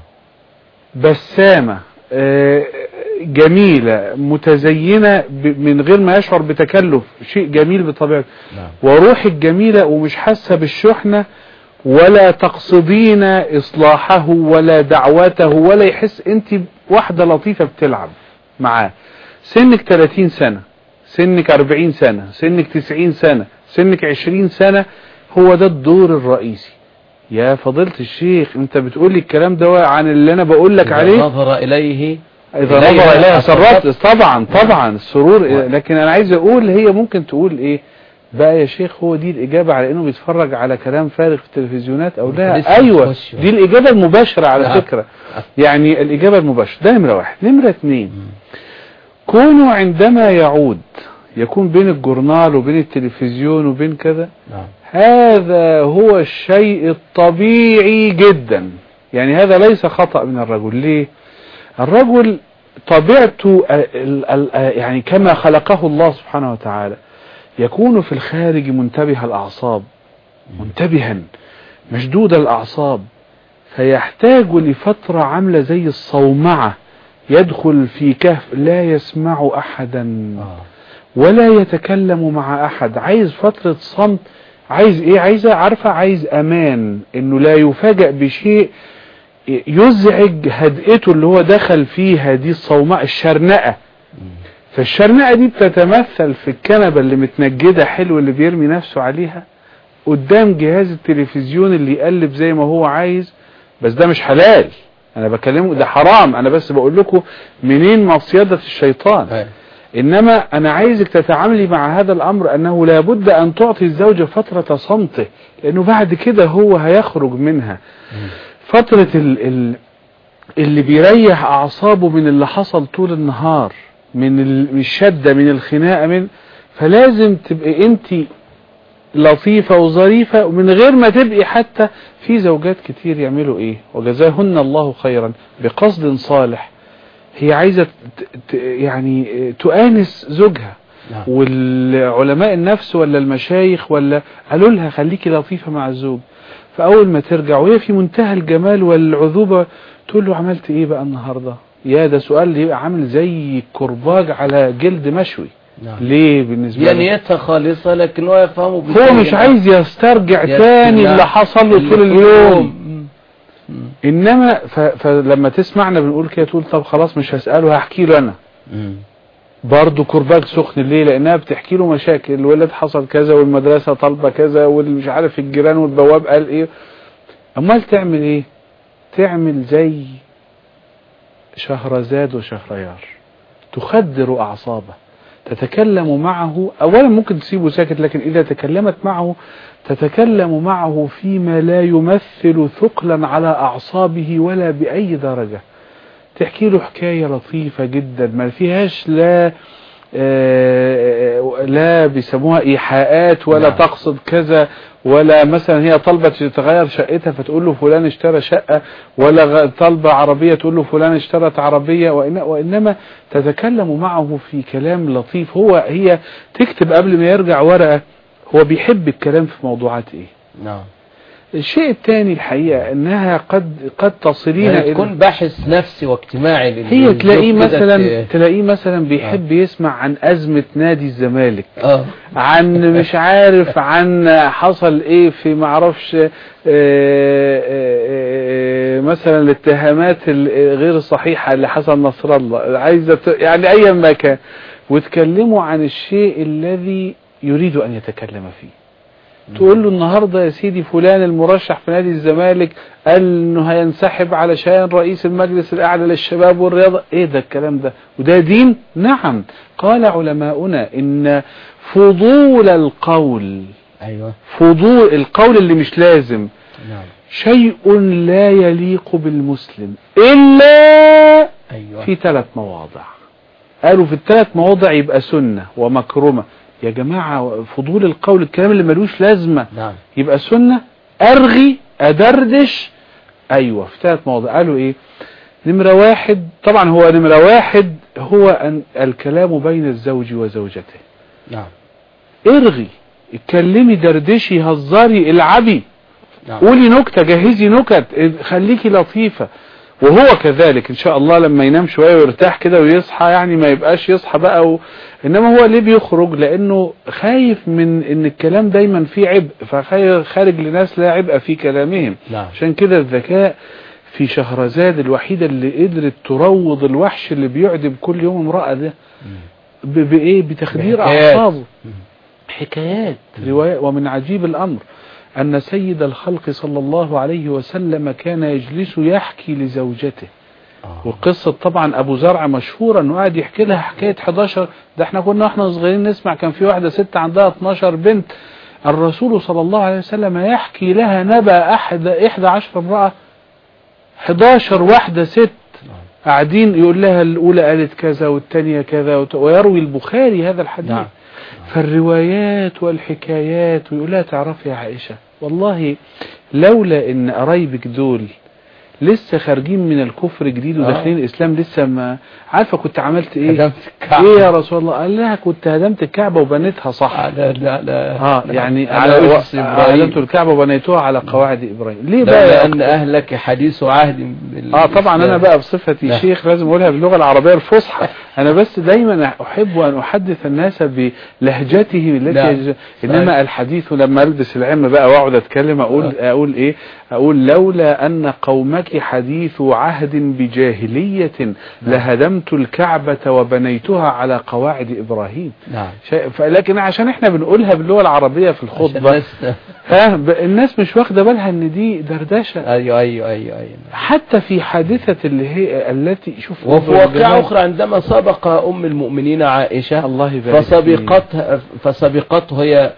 بسامة آه، جميلة متزينة ب- من غير ما يشعر بتكلف شيء جميل بطبيعته نعم وروحك جميلة ومش حاسة بالشحنة ولا تقصدين إصلاحه ولا دعوته ولا يحس أنت واحدة لطيفة بتلعب معاه سنك 30 سنة سنك 40 سنة سنك 90 سنة سنك 20 سنة هو ده الدور الرئيسي يا فضيلة الشيخ انت بتقولي الكلام ده عن اللي انا بقول لك إذا عليه نظر إليه اذا إليها نظر اليها سرت. سرت طبعا طبعا السرور نعم. لكن انا عايز اقول هي ممكن تقول ايه بقى يا شيخ هو دي الاجابة على انه بيتفرج على كلام فارغ في التلفزيونات او لسه لا ايوه نخش بقى. دي الاجابة المباشرة على نعم. فكرة يعني الاجابة المباشرة ده نمرة واحد نمرة اتنين كونه عندما يعود يكون بين الجورنال وبين التلفزيون وبين كذا نعم هذا هو الشيء الطبيعي جدا يعني هذا ليس خطأ من الرجل ليه الرجل طبيعته ال- ال- يعني كما خلقه الله سبحانه وتعالى يكون في الخارج منتبه الأعصاب منتبها مشدود الأعصاب فيحتاج لفترة عاملة زي الصومعة يدخل في كهف لا يسمع أحدا آه. ولا يتكلم مع احد عايز فترة صمت عايز ايه عايز عارفة عايز امان انه لا يفاجأ بشيء يزعج هدئته اللي هو دخل فيها دي الصوماء الشرنقة فالشرنقة دي بتتمثل في الكنبة اللي متنجدة حلو اللي بيرمي نفسه عليها قدام جهاز التلفزيون اللي يقلب زي ما هو عايز بس ده مش حلال انا بكلمه ده حرام انا بس بقول لكم منين مصيدة الشيطان أيوة. انما انا عايزك تتعاملي مع هذا الامر انه لابد ان تعطي الزوجة فترة صمته لانه بعد كده هو هيخرج منها فترة ال ال اللي بيريح اعصابه من اللي حصل طول النهار من ال- من الشدة من الخناقة من فلازم تبقي انت لطيفة وظريفة ومن غير ما تبقي حتى في زوجات كتير يعملوا ايه وجزاهن الله خيرا بقصد صالح هي عايزة ت- ت- يعني تؤانس زوجها نعم. والعلماء النفس ولا المشايخ ولا قالوا لها خليكي لطيفة مع الزوج فأول ما ترجع وهي في منتهى الجمال والعذوبة تقول له عملت ايه بقى النهاردة يا ده سؤال يبقى عامل زي كرباج على جلد مشوي نعم. ليه بالنسبة هي له نيتها خالصة لكن هو يفهمه هو بالسيئة. مش عايز يسترجع يا تاني سلام. اللي حصل له اللي طول اليوم مم. مم. انما ف... فلما تسمعنا بنقول كده تقول طب خلاص مش هسأله هحكي له انا مم. برضه كرباج سخن ليه لانها بتحكي له مشاكل الولد حصل كذا والمدرسة طالبة كذا والمش عارف الجيران والبواب قال ايه امال تعمل ايه تعمل زي شهرزاد وشهريار تخدر اعصابه تتكلم معه اولا ممكن تسيبه ساكت لكن اذا تكلمت معه تتكلم معه فيما لا يمثل ثقلا على اعصابه ولا باي درجة تحكي له حكاية لطيفة جدا ما فيهاش لا آه، لا بيسموها ايحاءات ولا نعم. تقصد كذا ولا مثلا هي طالبة تغير شقتها فتقول له فلان اشترى شقة ولا غ- طالبة عربية تقول له فلان اشترت عربية وإن وإنما تتكلم معه في كلام لطيف هو هي تكتب قبل ما يرجع ورقة هو بيحب الكلام في موضوعات ايه نعم الشيء الثاني الحقيقة انها قد قد تصلين يعني إلى- تكون باحث نفسي واجتماعي لل- هي للزوج تلاقيه كده مثلا ت- تلاقيه مثلا بيحب يسمع عن أزمة نادي الزمالك اه عن مش عارف عن حصل ايه في معرفش آه، آه، آه، مثلا الاتهامات ال- غير الصحيحة اللي حصل نصر الله عايزة ت- يعني ايا ما كان وتكلموا عن الشيء الذي يريد ان يتكلم فيه تقول له النهاردة يا سيدي فلان المرشح في نادي الزمالك قال انه هينسحب علشان رئيس المجلس الاعلى للشباب والرياضة ايه ده الكلام ده وده دين نعم قال علماؤنا ان فضول القول ايوه فضول القول اللي مش لازم نعم شيء لا يليق بالمسلم إلا ايوه في ثلاث مواضع قالوا في الثلاث مواضع يبقى سنة ومكرمة يا جماعة فضول القول الكلام اللي ملوش لازمة نعم يبقى سنة أرغي أدردش أيوة في ثلاث مواضع قالوا إيه نمرة واحد طبعا هو نمرة واحد هو أن الكلام بين الزوج وزوجته نعم ارغي اتكلمي دردشي هزاري العبي نعم قولي نكتة جهزي نكت خليكي لطيفة وهو كذلك ان شاء الله لما ينام شوية ويرتاح كده ويصحى يعني ما يبقاش يصحى بقى و... انما هو ليه بيخرج لانه خايف من ان الكلام دايما فيه عبء فخارج لناس لا عبء في كلامهم نعم عشان كده الذكاء في شهرزاد الوحيدة اللي قدرت تروض الوحش اللي بيعدم كل يوم امرأة ده ب- بإيه بتخدير بحكايات. أعصابه مم. حكايات رواية ومن عجيب الأمر أن سيد الخلق صلى الله عليه وسلم كان يجلس يحكي لزوجته آه. وقصة طبعا أبو زرع مشهورة أنه قاعد يحكي لها حكاية 11 ده احنا كنا احنا صغيرين نسمع كان في واحدة ست عندها 12 بنت الرسول صلى الله عليه وسلم يحكي لها نبأ أحد إحدى عشر امرأة 11 واحدة ست قاعدين يقول لها الأولى قالت كذا والثانية كذا وت- ويروي البخاري هذا الحديث نعم. فالروايات والحكايات ويقول لها تعرفي يا عائشة والله لولا ان قرايبك دول لسه خارجين من الكفر جديد وداخلين الاسلام لسه ما عارفه كنت عملت ايه هدمت الكعبة. ايه يا رسول الله قال لها كنت هدمت الكعبة وبنيتها صح لا لا لا اه يعني على على أسس إبراهيم. هدمت الكعبة وبنيتوها على قواعد ابراهيم ليه لولا بقى ان اهلك حديث عهد بال- اه طبعا انا بقى بصفتي لا. شيخ لازم اقولها باللغه العربيه الفصحى انا بس دايما احب ان احدث الناس بلهجتهم التي لا. يج... انما الحديث لما البس العلم بقى واقعد اتكلم اقول اقول ايه اقول لولا ان قومك حديث عهد بجاهليه لهدمت الكعبه وبنيتها على قواعد ابراهيم نعم شيء- ف- لكن عشان احنا بنقولها باللغه العربيه في عشان الخطبه الناس- ها ب- الناس مش واخده بالها ان دي دردشه ايوه ايوه ايوه ايوه حتى في حادثة اللي هي التي شوف وفي انظر واقعة الجمال. أخرى عندما سبق أم المؤمنين عائشة الله يبارك فسبقتها فسبقته هي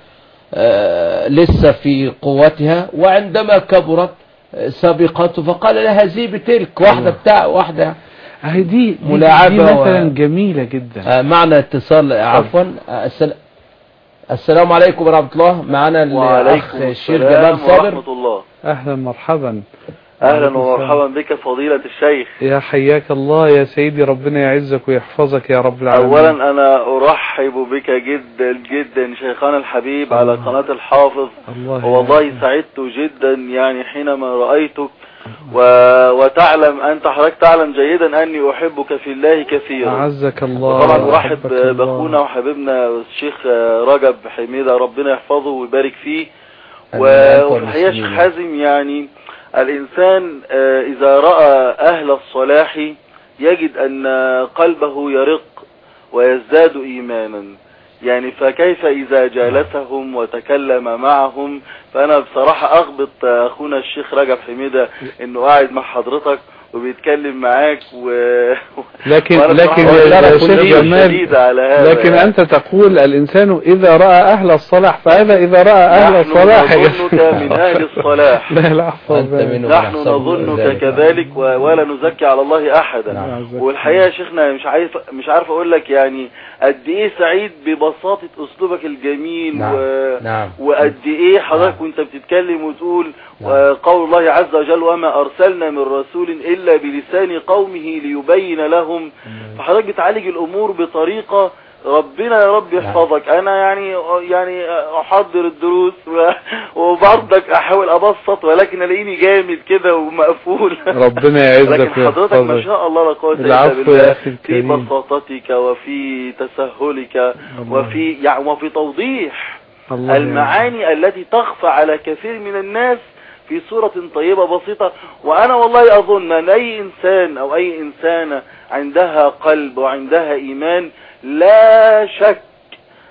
آه، لسه في قوتها وعندما كبرت آه، سبقته فقال لها زيب تلك واحدة الله. بتاع واحدة اهي دي دي, ملاعبة دي مثلا و- جميلة جدا آه، معنا اتصال آه، عفوا آه، السل- السلام عليكم ورحمة الله معنا الأخ وعليكم الشيخ السلام جمال صابر ورحمة الله اهلا مرحبا أهلا وعليكم ومرحبا بك فضيلة الشيخ يا حياك الله يا سيدي ربنا يعزك ويحفظك يا رب العالمين أولا أنا أرحب بك جدا جدا شيخنا الحبيب على الله. قناة الحافظ الله والله يعزك. سعدت جدا يعني حينما رأيتك و... وتعلم أنت حضرتك تعلم جيدا أني أحبك في الله كثيرا اعزك الله طبعا أرحب وأحبك الله. بأخونا وحبيبنا الشيخ رجب حميدة ربنا يحفظه ويبارك فيه أمين. و- وفي الحقيقة والمسلمين. شيخ حازم يعني الإنسان آه، إذا رأى أهل الصلاح يجد أن قلبه يرق ويزداد إيمانا يعني فكيف إذا جالسهم وتكلم معهم فأنا بصراحة أغبط أخونا الشيخ رجب حميدة إنه قاعد مع حضرتك وبيتكلم معاك و... لكن وأنا لكن بصراحة يا أنا شيخ كلية جمال شديدة على هذا لكن يعني. انت تقول الانسان اذا راى اهل الصلاح فهذا اذا راى اهل نحن الصلاح نظنك من أهل الصلاح لا لا عفوا أنت منهم نحن ونحسبه نظنك ذلك. كذلك و- ولا نزكي على الله احدا نعم. والحقيقه يا شيخنا مش عارف مش عارف اقول لك يعني قد ايه سعيد ببساطه اسلوبك الجميل نعم. و... نعم وقد ايه حضرتك نعم. وانت بتتكلم وتقول نعم. آه، قول الله عز وجل وما ارسلنا من رسول الا بلسان قومه ليبين لهم فحضرتك بتعالج الامور بطريقه ربنا يا رب يحفظك انا يعني يعني احضر الدروس و- وبرضك احاول ابسط ولكن الاقيني جامد كده ومقفول ربنا يعزك لكن حضرتك ما ويحفظك شاء الله لا قوه الا العفو يا بالله أخي في الكريم. بساطتك وفي تسهلك الله. وفي يعني وفي توضيح الله المعاني التي تخفى على كثير من الناس في صورة طيبة بسيطة وأنا والله أظن أن أي إنسان أو أي إنسانة عندها قلب وعندها إيمان لا شك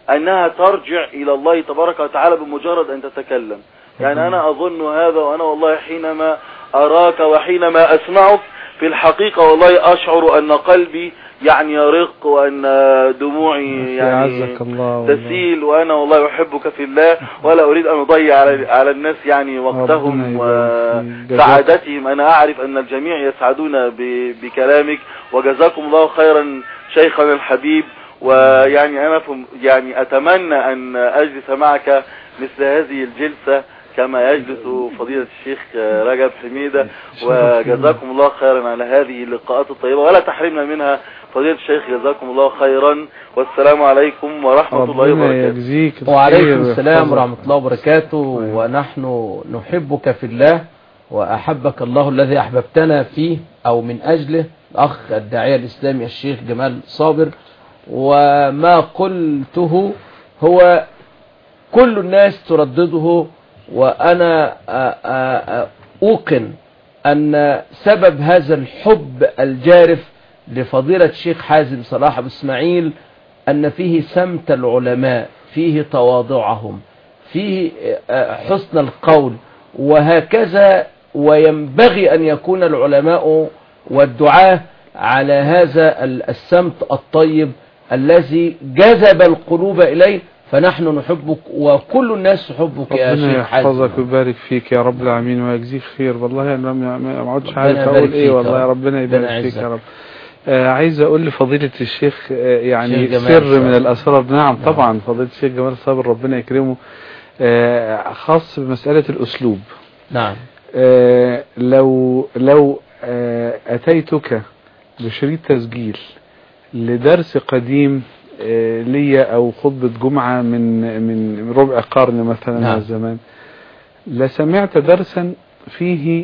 أنها ترجع إلى الله تبارك وتعالى بمجرد أن تتكلم يعني أنا أظن هذا وأنا والله حينما أراك وحينما أسمعك في الحقيقة والله أشعر أن قلبي يعني يرق وأن دموعي يعني أعزك الله والله. تسيل وأنا والله أحبك في الله ولا أريد أن أضيع على على الناس يعني ربنا وقتهم يبارك فيك. وسعادتهم أنا أعرف أن الجميع يسعدون ب- بكلامك وجزاكم الله خيرا شيخنا الحبيب ويعني أنا في- يعني أتمنى أن أجلس معك مثل هذه الجلسة كما يجلس فضيلة الشيخ رجب حميدة وجزاكم الله خيرا على هذه اللقاءات الطيبة ولا تحرمنا منها فضيلة الشيخ جزاكم الله خيرا والسلام عليكم ورحمة الله ربنا وبركاته يجزيك الخير وعليكم السلام ويحفظك. ورحمة الله وبركاته ونحن نحبك في الله وأحبك الله الذي أحببتنا فيه أو من أجله الأخ الداعية الإسلامي الشيخ جمال صابر وما قلته هو كل الناس تردده وأنا آ- آ- آ- أوقن أن سبب هذا الحب الجارف لفضيلة الشيخ حازم صلاح أبو إسماعيل أن فيه سمت العلماء فيه تواضعهم فيه آه، حسن القول وهكذا وينبغي أن يكون العلماء والدعاة على هذا ال- السمت الطيب الذي جذب القلوب إليه فنحن نحبك وكل الناس تحبك يا ربنا شيخ حازم يحفظك ويبارك فيك يا رب العالمين ويجزيك خير والله انا ما ما- ما عدتش ربنا عارف يبارك اقول ايه فيك يا والله رب. ربنا يبارك ربنا فيك يا يعزك. رب آه عايز اقول لفضيلة الشيخ آه يعني شيخ جمال سر صابر. من الاسرار نعم نعم. طبعا فضيلة الشيخ جمال صابر ربنا يكرمه آه خاص بمسألة الاسلوب نعم آه لو لو آه اتيتك بشريط تسجيل لدرس قديم آه ليا او خطبة جمعة من من ربع قرن مثلا من نعم. الزمان لسمعت درسا فيه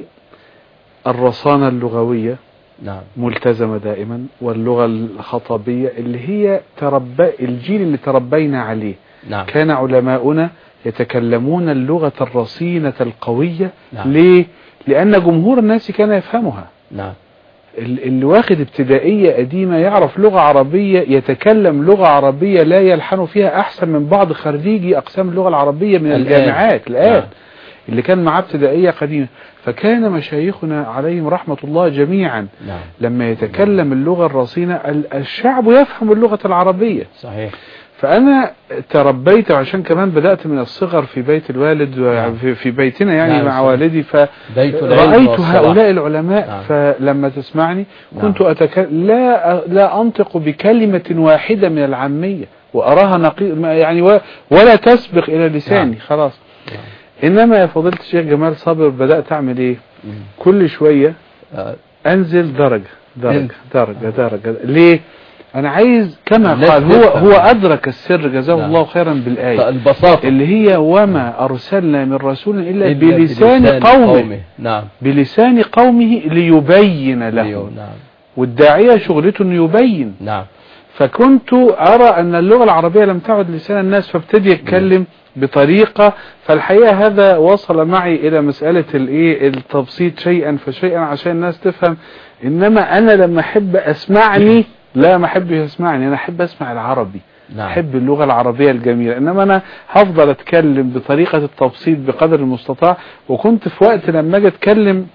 الرصانة اللغوية نعم ملتزمة دائما واللغة الخطابية اللي هي تربى الجيل اللي تربينا عليه نعم كان علماؤنا يتكلمون اللغة الرصينة القوية نعم. ليه؟ لأن جمهور الناس كان يفهمها نعم ال- اللي واخد ابتدائية قديمة يعرف لغة عربية يتكلم لغة عربية لا يلحن فيها أحسن من بعض خريجي أقسام اللغة العربية من الآن. الجامعات الآن نعم. اللي كان معاه ابتدائية قديمة فكان مشايخنا عليهم رحمة الله جميعا نعم لما يتكلم اللغة الرصينة ال- الشعب يفهم اللغة العربية صحيح فأنا تربيت عشان كمان بدأت من الصغر في بيت الوالد نعم. وفي في بيتنا يعني نعم، مع صحيح. والدي ف بيت العلم رأيت والصلاح. هؤلاء العلماء نعم. فلما تسمعني نعم. كنت أتكلم لا لا أنطق بكلمة واحدة من العامية وأراها نقي ما- يعني و- ولا تسبق إلى لساني نعم. خلاص إنما يا فضيلة الشيخ جمال صابر بدأت أعمل إيه كل شوية آه، أنزل درجة درجة انت. درجة درجة ليه أنا عايز كما الناس قال هو تفهم. هو أدرك السر جزاه نعم. الله خيرا بالآية البساطة اللي هي وما أرسلنا من رسول إلا, إلا بلسان, قومه نعم بلسان قومه ليبين له نعم والداعية شغلته انه يبين نعم فكنت أرى أن اللغة العربية لم تعد لسان الناس فابتدي يتكلم بطريقة فالحقيقة هذا وصل معي إلى مسألة الإيه التبسيط شيئا فشيئا عشان الناس تفهم إنما أنا لما أحب أسمعني لا ما أحبش أسمعني أنا أحب أسمع العربي نعم أحب اللغة العربية الجميلة إنما أنا هفضل أتكلم بطريقة التبسيط بقدر المستطاع وكنت في وقت لما أجي أتكلم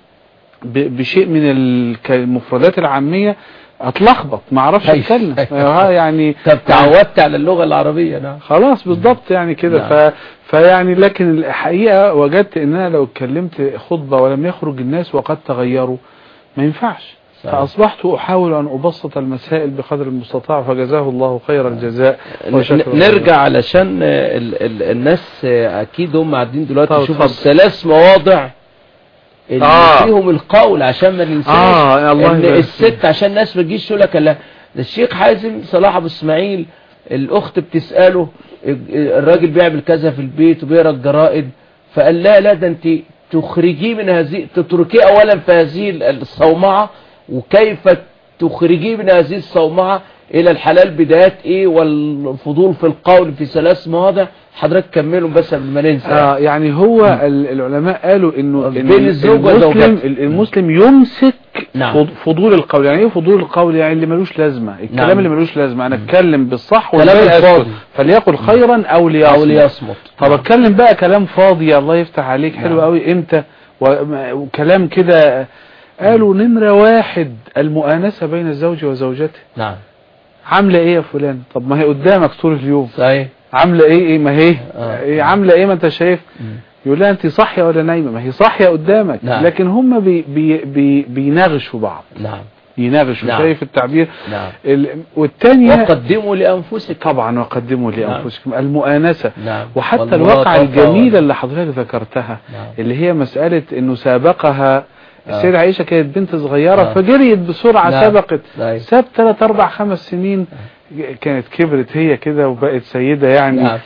ب- بشيء من الك- المفردات العامية أتلخبط ما أعرفش أيوة. أتكلم آه، يعني طب تعودت على اللغة العربية نعم خلاص بالضبط يعني كده نعم. ف... فيعني لكن الحقيقة وجدت ان انا لو اتكلمت خطبة ولم يخرج الناس وقد تغيروا ما ينفعش صحيح. فأصبحت أحاول أن أبسط المسائل بقدر المستطاع فجزاه الله خير الجزاء وشكر ن- الله. نرجع علشان ال ال الناس اكيد هم قاعدين دلوقتي طب يشوفوا اتفضل. الثلاث مواضع اللي آه. فيهم القول عشان ما ننساش آه، الله ان يبارك الست عشان الناس ما تجيش تقول لك لا ده الشيخ حازم صلاح ابو اسماعيل الاخت بتساله الراجل بيعمل كذا في البيت وبيقرا الجرائد فقال لا لا ده انت تخرجيه من هذه تتركيه اولا في هذه الصومعه وكيف تخرجيه من هذه الصومعه الى الحلال بدايات ايه والفضول في القول في ثلاث مواضع حضرتك كملوا بس قبل ما ننسى آه يعني هو ال- العلماء قالوا انه إن بين الزوج المسلم وزوجته. المسلم يمسك نعم. فض- فضول القول يعني ايه فضول القول يعني اللي ملوش لازمه الكلام نعم. اللي ملوش لازمه انا اتكلم بالصح كلام والباقي اسكت الفاضي. فليقل خيرا او ليصمت او ليصمت طب اتكلم بقى كلام فاضي الله يفتح عليك حلو نعم. قوي امتى و- وكلام كده قالوا نمرة واحد المؤانسة بين الزوج وزوجته نعم عاملة ايه يا فلان طب ما هي قدامك طول اليوم صحيح عاملة ايه ايه ما هي آه. إيه عاملة ايه ما انت شايف يقول لها انت صاحية ولا نايمة ما هي صاحية قدامك نعم. لكن هم بي بي بي بيناغشوا بعض نعم يناغشوا نعم. شايف التعبير نعم ال... والتانية وقدموا لانفسكم طبعا وقدموا لأنفسكم المؤانسة نعم وحتى والملاطفة الواقعة الجميلة وال- اللي حضرتك ذكرتها نعم. اللي هي مسألة انه سابقها السيدة عائشة كانت بنت صغيرة آه. فجريت بسرعة نعم. سبقت أيوة. ساب ثلاث اربع خمس سنين كانت كبرت هي كده وبقت سيدة يعني نعم.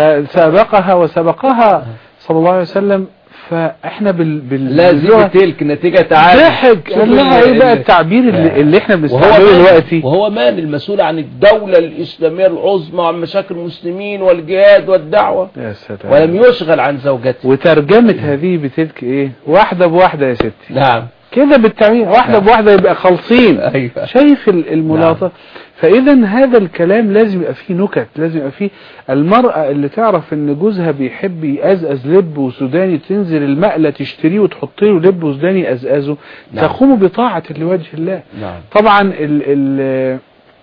فسابقها وسبقها صلى الله عليه وسلم فاحنا بال بال لا باللغة- زي تلك نتيجة تعالى ضحك قال لها ايه بقى التعبير اللي, اللي احنا وهو بنستعمله مان دلوقتي وهو مان المسؤول عن الدولة الإسلامية العظمى وعن مشاكل المسلمين والجهاد والدعوة يا سلام ولم يشغل عن زوجته وترجمة هذه بتلك ايه واحدة بواحدة يا ستي نعم كده بالتعبير واحدة نعم. بواحدة يبقى خالصين أيوة. شايف ال- الملاطة فاذا هذا الكلام لازم يبقى فيه نكت لازم يبقى فيه المرأة اللي تعرف ان جوزها بيحب يقزقز لب وسوداني تنزل المقلة تشتريه وتحط له لب وسوداني يقزقزه نعم. تقوم بطاعة لوجه الله نعم طبعا ال ال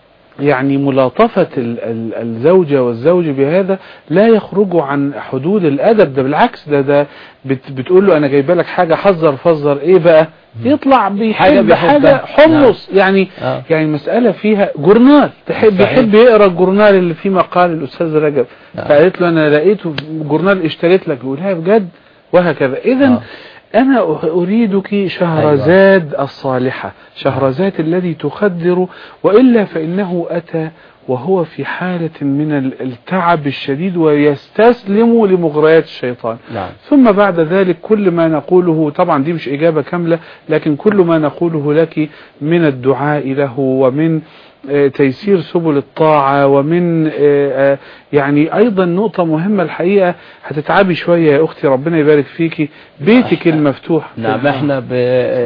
يعني ملاطفة ال ال الزوجة والزوج بهذا لا يخرج عن حدود الأدب ده بالعكس ده ده بت بتقول له أنا جايبه لك حاجة حذر فذر إيه بقى يطلع بيحب حاجة حاجة, بيحبها. حمص يعني آه. يعني مسألة فيها جورنال تحب صحيح. يحب يقرا الجورنال اللي فيه مقال الأستاذ رجب آه. فقالت له أنا لقيته في جورنال اشتريت لك يقولها بجد وهكذا إذا آه. أنا أريدك شهرزاد الصالحة شهرزاد الذي تخدر وإلا فإنه أتى وهو في حالة من ال- التعب الشديد ويستسلم لمغريات الشيطان نعم ثم بعد ذلك كل ما نقوله طبعا دي مش إجابة كاملة لكن كل ما نقوله لك من الدعاء له ومن آه، تيسير سبل الطاعة ومن آه، آه، يعني أيضا نقطة مهمة الحقيقة هتتعبي شوية يا أختي ربنا يبارك فيكي بيتك المفتوح نعم احنا ب...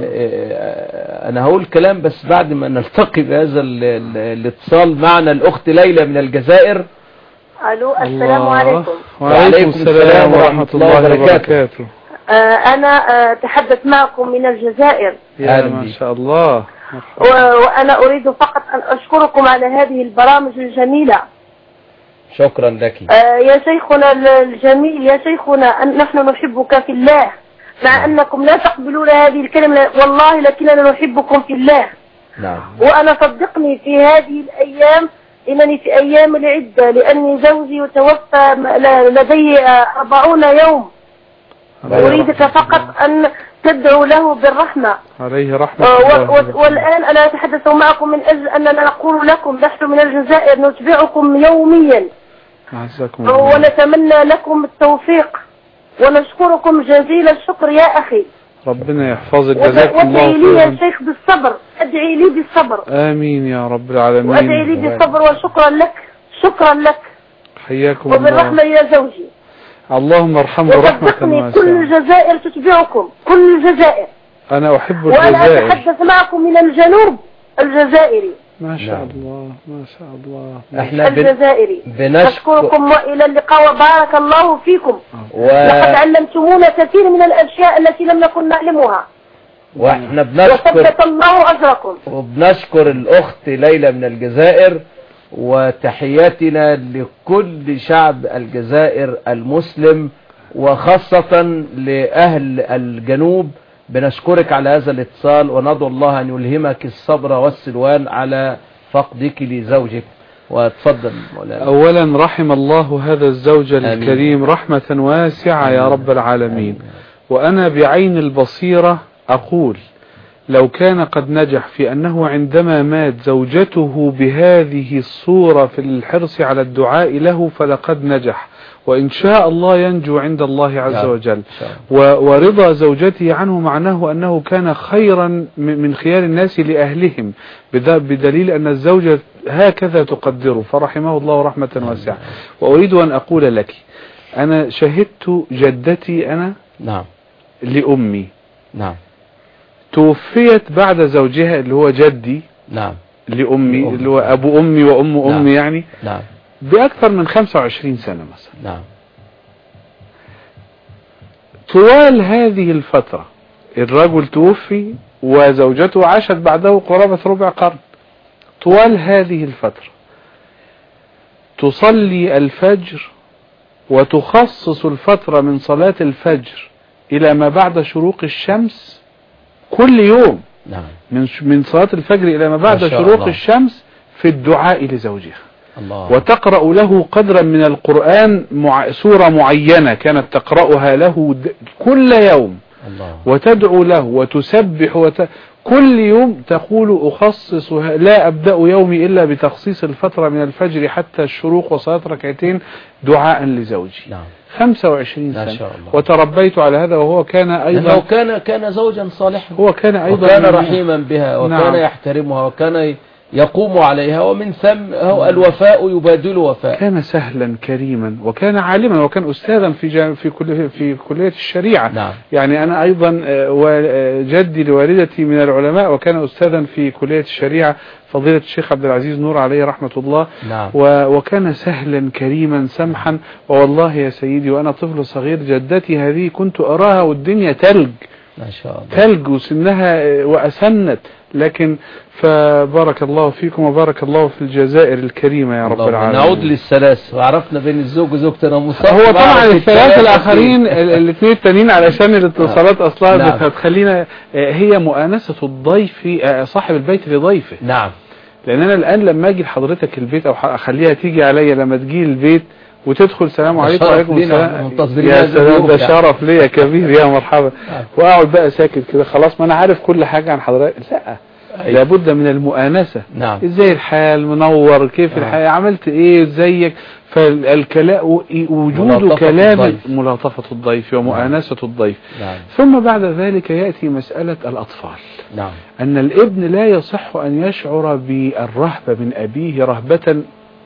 انا هقول كلام بس بعد ما نلتقي بهذا ال... ال... الاتصال معنا الاخت ليلى من الجزائر الو السلام الله. عليكم وعليكم السلام ورحمة الله وبركاته آه انا آه اتحدث معكم من الجزائر يا أهلا ما بيك. شاء الله و- وانا اريد فقط ان اشكركم على هذه البرامج الجميله شكرا لك آه يا شيخنا ال- الجميل يا شيخنا أن نحن نحبك في الله مع انكم لا تقبلون هذه الكلمه والله لكننا نحبكم في الله نعم وانا صدقني في هذه الايام انني في ايام العده لاني زوجي توفى م- ل- لديه آه، أربعون يوم اريدك فقط ان تدعو له بالرحمه عليه رحمة آه، و- الله و- والآن أنا أتحدث معكم من أجل أننا نقول لكم نحن من الجزائر نتبعكم يوميا عزكم الله ونتمنى لكم التوفيق ونشكركم جزيل الشكر يا أخي ربنا يحفظك وت- جزاكم وادعي الله لي يا خيرا شيخ بالصبر ادعي لي بالصبر آمين يا رب العالمين وادعي لي بالصبر وشكرا لك شكرا لك حياكم وبالرحمة الله يا زوجي اللهم ارحمه رحمة وصدقني كل واسعة الجزائر تتبعكم كل الجزائر أنا أحب وأنا الجزائر أتحدث معكم من الجنوب الجزائري ما شاء نعم. الله ما شاء الله احنا بن... الجزائري بنشكر نشكركم وإلى اللقاء وبارك الله فيكم و... لقد علمتمونا كثير من الأشياء التي لم نكن نعلمها واحنا بنشكر وثبت الله أجركم وبنشكر الأخت ليلى من الجزائر وتحياتنا لكل شعب الجزائر المسلم وخاصة لأهل الجنوب بنشكرك على هذا الاتصال وندعو الله أن يلهمك الصبر والسلوان على فقدك لزوجك وتفضل مولانا أولا رحم الله هذا الزوج آمين. الكريم رحمة واسعة يا رب العالمين وأنا بعين البصيرة أقول لو كان قد نجح في أنه عندما مات زوجته بهذه الصورة في الحرص على الدعاء له فلقد نجح وإن شاء الله ينجو عند الله عز نعم. وجل إن شاء الله. و- ورضا زوجته عنه معناه أنه كان خيرا م- من خيار الناس لأهلهم بد- بدليل أن الزوجة هكذا تقدره فرحمه الله رحمة واسعة وأريد أن أقول لك أنا شهدت جدتي أنا نعم لأمي نعم توفيت بعد زوجها اللي هو جدي نعم لأمي لأمي. اللي هو أبو أمي وأم نعم. أمي يعني نعم بأكثر من 25 سنة مثلا نعم طوال هذه الفترة الرجل توفي وزوجته عاشت بعده قرابة ربع قرن طوال هذه الفترة تصلي الفجر وتخصص الفترة من صلاة الفجر إلى ما بعد شروق الشمس كل يوم نعم من من صلاة الفجر إلى ما بعد ما شاء شروق الله. الشمس في الدعاء لزوجها الله وتقرأ له قدرا من القرآن مع سورة معينة كانت تقرأها له د- كل يوم الله وتدعو له وتسبح وت... كل يوم تقول أخصص ه- لا أبدأ يومي إلا بتخصيص الفترة من الفجر حتى الشروق وصلاة ركعتين دعاء لزوجي نعم 25 ما سنة شاء الله. وتربيت على هذا وهو كان لأنه أيضا كان كان زوجا صالحا هو كان أيضا وكان من- رحيما بها وكان نعم. يحترمها وكان يقوم عليها ومن ثم هو الوفاء يبادل وفاء كان سهلا كريما وكان عالما وكان أستاذا في جا- في كل في كلية الشريعة نعم يعني أنا أيضا آه، وجدي لوالدتي من العلماء وكان أستاذا في كلية الشريعة فضيلة الشيخ عبد العزيز نور عليه رحمة الله نعم و- وكان سهلا كريما سمحا والله يا سيدي وأنا طفل صغير جدتي هذه كنت أراها والدنيا تلج ما شاء الله تلج وسنها آه، وأسنت لكن فبارك الله فيكم وبارك الله في الجزائر الكريمة يا رب اللهم العالمين نعود للثلاث وعرفنا بين الزوج وزوجتنا مصطفى هو طبعا وعرف الثلاثة الثلاثة الآخرين الاثنين التانيين علشان الاتصالات أصلا نعم. بتخلينا آه، هي مؤانسة الضيف آه، صاحب البيت لضيفه نعم لأن أنا الآن لما أجي لحضرتك البيت أو ح- أخليها تيجي عليا لما تجي البيت وتدخل سلام ده عليكم شرف وعليكم لينا، السلام منتظرين يا هذا سلام اليوم ده يعني. شرف ليا كبير يا مرحبا نعم. وأقعد بقى ساكت كده خلاص ما أنا عارف كل حاجة عن حضرتك لا أيوة. لابد من المؤانسة نعم ازاي الحال منور كيف آه. الحال عملت ايه ازيك فالكلام وجود ملاطفة كلام الضيف. ملاطفة الضيف ومؤانسة الضيف نعم ثم بعد ذلك يأتي مسألة الأطفال نعم أن الابن لا يصح أن يشعر بالرهبة من أبيه رهبة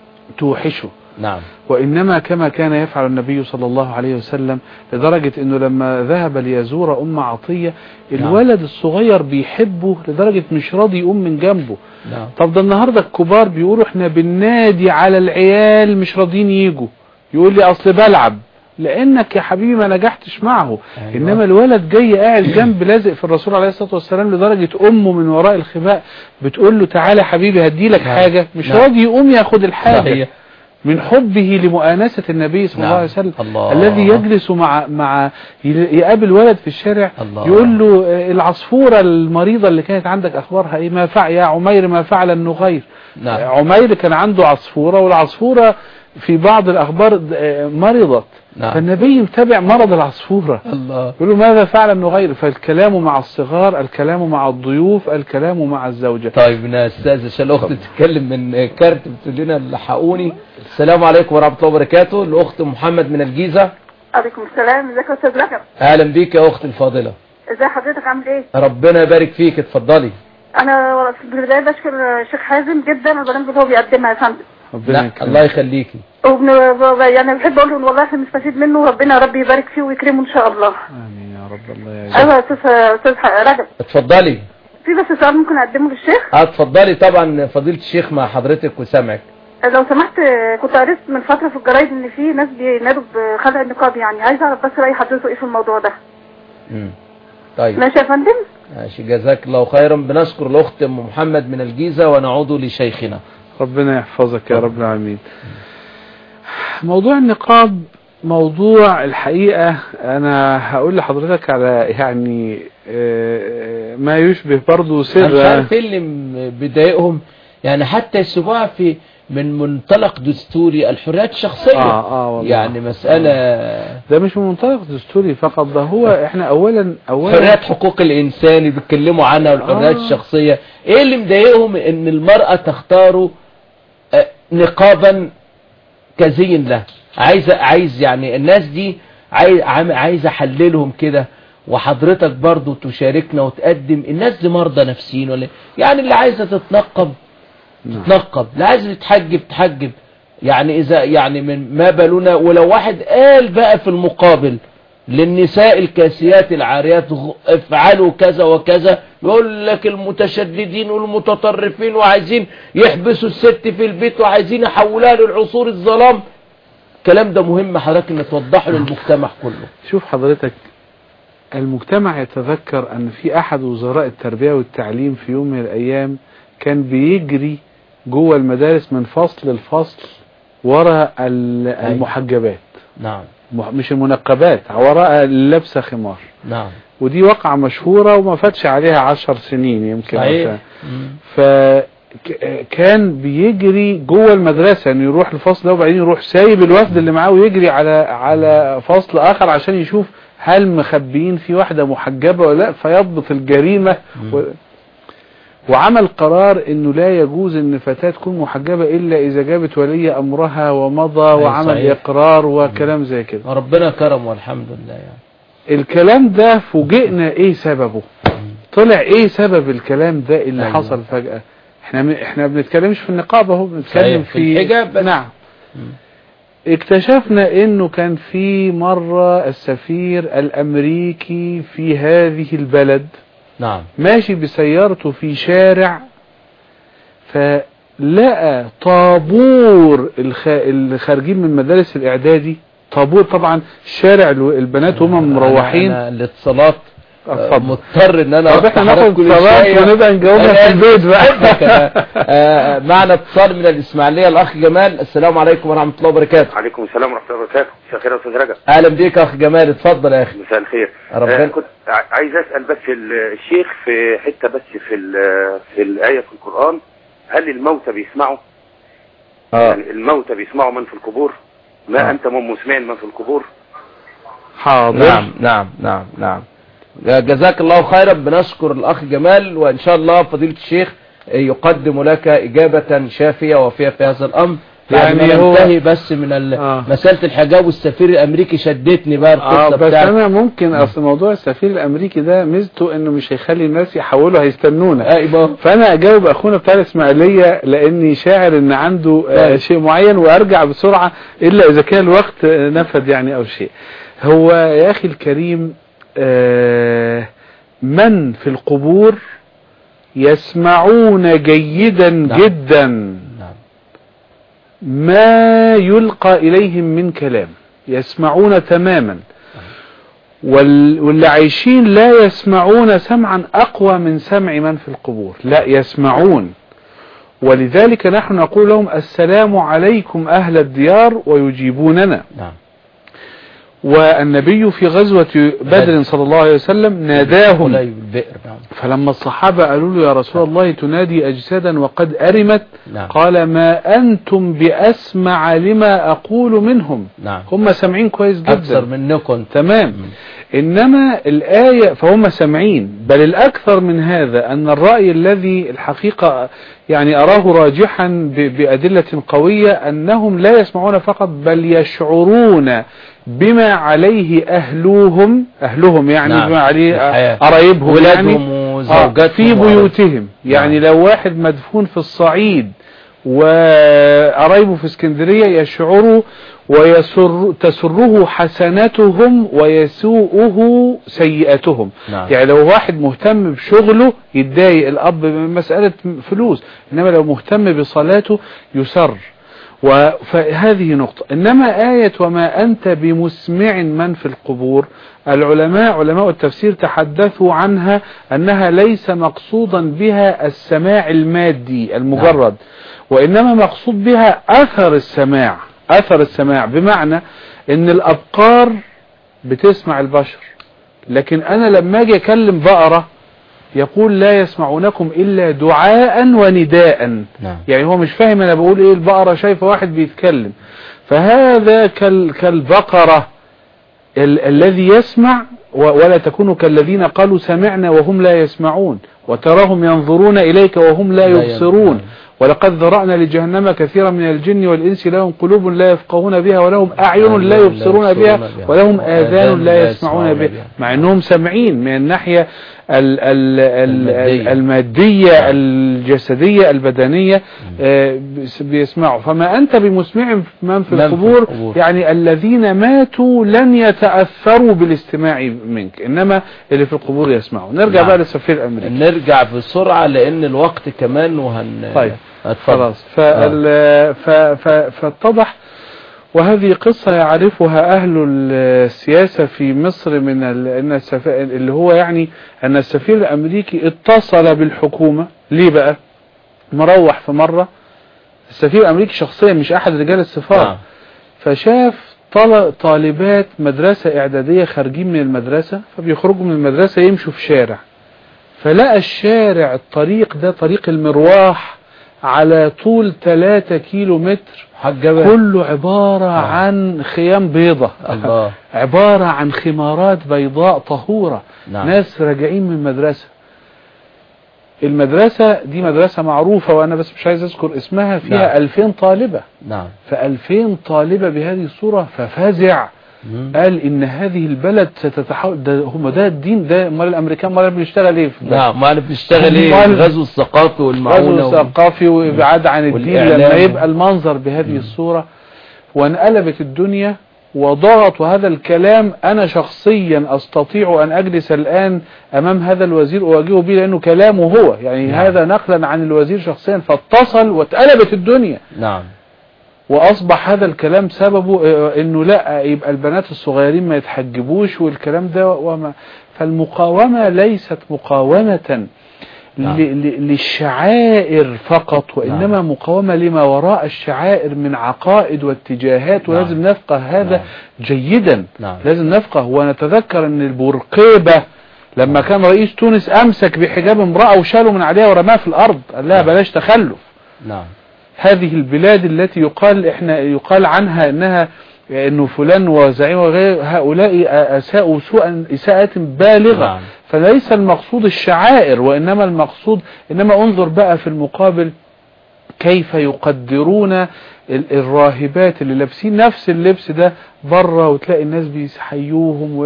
توحشه نعم وإنما كما كان يفعل النبي صلى الله عليه وسلم لدرجة أنه لما ذهب ليزور أم عطية الولد الصغير بيحبه لدرجة مش راضي يقوم من جنبه نعم طب ده النهاردة الكبار بيقولوا احنا بننادي على العيال مش راضيين يجوا يقول لي اصل بلعب لانك يا حبيبي ما نجحتش معه أيوة. انما الولد جاي قاعد جنب لازق في الرسول عليه الصلاة والسلام لدرجة امه من وراء الخباء بتقول له تعالى يا حبيبي هديلك نعم. حاجة مش نعم. راضي يقوم ياخد الحاجة صحيح من حبه لمؤانسة النبي صلى نعم. الله عليه وسلم الله. الذي يجلس مع مع يقابل ولد في الشارع الله. يقول له آه، العصفورة المريضة اللي كانت عندك اخبارها ايه ما فعل يا عمير ما فعل النغير نعم عمير كان عنده عصفورة والعصفورة في بعض الاخبار آه، مرضت نعم. فالنبي متابع مرض العصفورة الله يقول له ماذا فعل النغير فالكلام مع الصغار الكلام مع الضيوف الكلام مع الزوجة طيب يا استاذ عشان الاخت تتكلم من كارت بتقول لنا لحقوني السلام عليكم ورحمه الله وبركاته الاخت محمد من الجيزه عليكم السلام ازيك يا استاذ رجب اهلا بيك يا اختي الفاضله ازي حضرتك عامل ايه ربنا يبارك فيك اتفضلي انا في البدايه بشكر الشيخ حازم جدا البرامج اللي هو بيقدمها يا فندم ربنا لا يكرمك. الله يخليكي وبن... يعني بحب اقول له إن والله احنا بنستفيد منه وربنا يا رب يبارك فيه ويكرمه ان شاء الله امين يا رب الله يجزاك ايوه يا استاذ استاذ رجب اتفضلي في بس سؤال ممكن اقدمه للشيخ اه اتفضلي طبعا فضيله الشيخ مع حضرتك وسامعك لو سمحت كنت قريت من فتره في الجرايد ان في ناس بينادوا بخلع النقاب يعني عايزه اعرف بس راي حضرته ايه في الموضوع ده مم. طيب ماشي يا فندم ماشي جزاك الله خيرا بنشكر الاخت ام محمد من الجيزه ونعود لشيخنا ربنا يحفظك يا رب العالمين موضوع النقاب موضوع الحقيقة أنا هقول لحضرتك على يعني آه، ما يشبه برضو انا مش سر عارف ايه اللي م- بيضايقهم يعني حتى يسيبوها في من منطلق دستوري الحريات الشخصيه آه آه والله يعني مساله ده مش من منطلق دستوري فقط ده هو احنا أولا أولا حريات حقوق الانسان بيتكلموا عنها والحريات آه. الشخصيه ايه اللي مضايقهم ان المراه تختار آه، نقابا كزين لها عايزه عايز يعني الناس دي عايز عام- عايز احللهم كده وحضرتك برضو تشاركنا وتقدم الناس دي مرضى نفسيين ولا يعني اللي عايزه تتنقب نعم. تتنقب لا عايز تحجب تحجب يعني اذا يعني من ما بالنا ولو واحد قال بقى في المقابل للنساء الكاسيات العاريات غ- افعلوا كذا وكذا يقول لك المتشددين والمتطرفين وعايزين يحبسوا الست في البيت وعايزين يحولوها للعصور الظلام الكلام ده مهم حضرتك ان توضحه للمجتمع كله شوف حضرتك المجتمع يتذكر أن في أحد وزراء التربية والتعليم في يوم من الأيام كان بيجري جوه المدارس من فصل لفصل وراء ال- المحجبات نعم مح- مش المنقبات وراء اللبسة خمار نعم ودي واقعة مشهورة وما فاتش عليها عشر سنين يمكن صحيح مثلا. مم. فكان بيجري جوه المدرسة انه يروح الفصل ده وبعدين يروح سايب الوفد اللي معاه ويجري على على فصل اخر عشان يشوف هل مخبيين في واحدة محجبة ولا لا فيضبط الجريمة و... وعمل قرار انه لا يجوز ان فتاة تكون محجبة الا اذا جابت ولي امرها ومضى أي وعمل صحيح. اقرار وكلام زي كده ربنا كرم والحمد لله يعني الكلام ده فوجئنا ايه سببه طلع ايه سبب الكلام ده اللي أيوة. حصل فجأة احنا م... احنا بنتكلمش في النقاب اهو بنتكلم صحيح، في الحجاب بس. نعم اكتشفنا انه كان في مرة السفير الامريكي في هذه البلد نعم ماشي بسيارته في شارع فلقى طابور الخ... اللي خارجين من مدارس الاعدادي طابور طبعا الشارع الو- البنات وهم مروحين أنا الاتصالات اتفضل. مضطر ان انا طب احنا أفتح ناخد كل صلاة شوية. ونبقى نجاوبها أنا في البيت بقى. أحبك أنا. آه، معنا اتصال من الاسماعيليه الاخ جمال السلام عليكم ورحمه الله وبركاته عليكم السلام ورحمة الله وبركاته مساء الخير يا أستاذ رجب اهلا بيك يا اخ جمال اتفضل يا اخي مساء الخير ربنا- آه كنت ع- عايز أسأل بس ال- الشيخ في حتة بس في ال- في الآية في القرآن هل الموتى بيسمعوا اه يعني الموتى بيسمعوا من في القبور ما آه. أنت من مسمع من في القبور حاضر نعم نعم نعم نعم جزاك الله خيرا بنشكر الاخ جمال وان شاء الله فضيله الشيخ يقدم لك اجابه شافيه وفيه في هذا الامر يعني يعني هو- ننتهي بس من ال- آه. مساله الحجاب والسفير الامريكي شدتني بقى اه القصه بس بتاعت انا ممكن اصل موضوع السفير الامريكي ده ميزته انه مش هيخلي الناس يحولوا هيستنونا ايوه فانا اجاوب اخونا بتاع الاسماعيليه لاني شاعر ان عنده آه طيب. شيء معين وارجع بسرعه الا اذا كان الوقت آه، نفد يعني او شيء هو يا اخي الكريم آه من في القبور يسمعون جيدا نعم. جدا نعم ما يلقى إليهم من كلام يسمعون تماما وال- واللي عايشين لا يسمعون سمعا أقوى من سمع من في القبور لا يسمعون ولذلك نحن نقول لهم السلام عليكم أهل الديار ويجيبوننا نعم والنبي في غزوة بدر صلى الله عليه وسلم ناداهم قليل البئر نعم فلما الصحابة قالوا له يا رسول الله تنادي أجسادا وقد أرمت نعم قال ما أنتم بأسمع لما أقول منهم نعم هم سامعين كويس اكثر جدا منكم تمام إنما الآية فهم سامعين بل الأكثر من هذا أن الرأي الذي الحقيقة يعني أراه راجحا ب- بأدلة قوية أنهم لا يسمعون فقط بل يشعرون بما عليه أهلوهم أهلهم يعني نعم. بما عليه الحياة. قرايبهم يعني ولادهم آه، وزوجاتهم في بيوتهم يعني لو واحد مدفون في الصعيد وقرايبه في اسكندرية يشعروا ويسر تسره حسناتهم ويسوءه سيئاتهم نعم. يعني لو واحد مهتم بشغله يتضايق الأب من مسألة فلوس إنما لو مهتم بصلاته يسر و- فهذه نقطة إنما آية وما أنت بمسمع من في القبور العلماء علماء التفسير تحدثوا عنها أنها ليس مقصودا بها السماع المادي المجرد وإنما مقصود بها أثر السماع أثر السماع بمعنى أن الأبقار بتسمع البشر لكن أنا لما أجي أكلم بقرة يقول لا يسمعونكم إلا دعاء ونداء نعم يعني هو مش فاهم انا بقول ايه البقرة شايفة واحد بيتكلم فهذا كال كالبقرة ال الذي يسمع و- ولا تكونوا كالذين قالوا سمعنا وهم لا يسمعون وتراهم ينظرون إليك وهم لا لا يبصرون ينظرون. ولقد ذرأنا لجهنم كثيرا من الجن والإنس لهم قلوب لا يفقهون بها ولهم أعين لا يبصرون بها ولهم آذان لا يسمعون بها مع أنهم سامعين من الناحية ال- ال- ال- المادية. المادية الجسدية البدنية آه، بيس- بيسمعوا فما أنت بمسمع من في من في القبور القبور. يعني الذين ماتوا لن يتأثروا بالاستماع منك إنما اللي في القبور يسمعوا نرجع نعم. بقى للسفير الأمريكي نرجع بسرعة لأن الوقت كمان وهن طيب. اتفضل. خلاص فال... ف... ف... فاتضح وهذه قصة يعرفها أهل السياسة في مصر من ال... أن السف... اللي هو يعني أن السفير الأمريكي اتصل بالحكومة ليه بقى مروح في مرة السفير الأمريكي شخصيا مش أحد رجال السفارة نعم. فشاف طل... طالبات مدرسة إعدادية خارجين من المدرسة فبيخرجوا من المدرسة يمشوا في شارع فلقى الشارع الطريق ده طريق المرواح على طول 3 كيلو متر حجبة كله عبارة عن خيام بيضة الله عبارة عن خمارات بيضاء طهورة نعم. ناس راجعين من المدرسة المدرسة دي مدرسة معروفة وأنا بس مش عايز أذكر اسمها فيها نعم. 2000 طالبة نعم ف2000 طالبة بهذه الصورة ففزع مم. قال إن هذه البلد ستتحول ده هم ده الدين ده امال الأمريكان امال بيشتغل إيه في البلد؟ نعم ما عارف بيشتغل ايه أمال- الغزو الثقافي والمعونة غزو وال- ثقافي وابعاد عن الدين والإعلام. لما يبقى المنظر بهذه الصورة وانقلبت الدنيا وضغط وهذا الكلام انا شخصيا استطيع ان اجلس الان امام هذا الوزير اواجهه به لانه كلامه هو يعني نعم. هذا نقلا عن الوزير شخصيا فاتصل واتقلبت الدنيا نعم واصبح هذا الكلام سببه آه، انه لا يبقى البنات الصغيرين ما يتحجبوش والكلام ده وما فالمقاومة ليست مقاومة نعم. ل- ل- للشعائر فقط وإنما نعم. مقاومة لما وراء الشعائر من عقائد واتجاهات نعم. ولازم نفقه هذا نعم. جيدا نعم. لازم نفقه ونتذكر ان البرقيبة لما كان رئيس تونس امسك بحجاب امرأة وشاله من عليها ورماها في الارض قال لها نعم. بلاش تخلف نعم هذه البلاد التي يقال احنا يقال عنها انها انه فلان وزعيم وغير هؤلاء اساءوا سوءا اساءة بالغة نعم. فليس المقصود الشعائر وانما المقصود انما انظر بقى في المقابل كيف يقدرون ال- الراهبات اللي لابسين نفس اللبس ده بره وتلاقي الناس بيحيوهم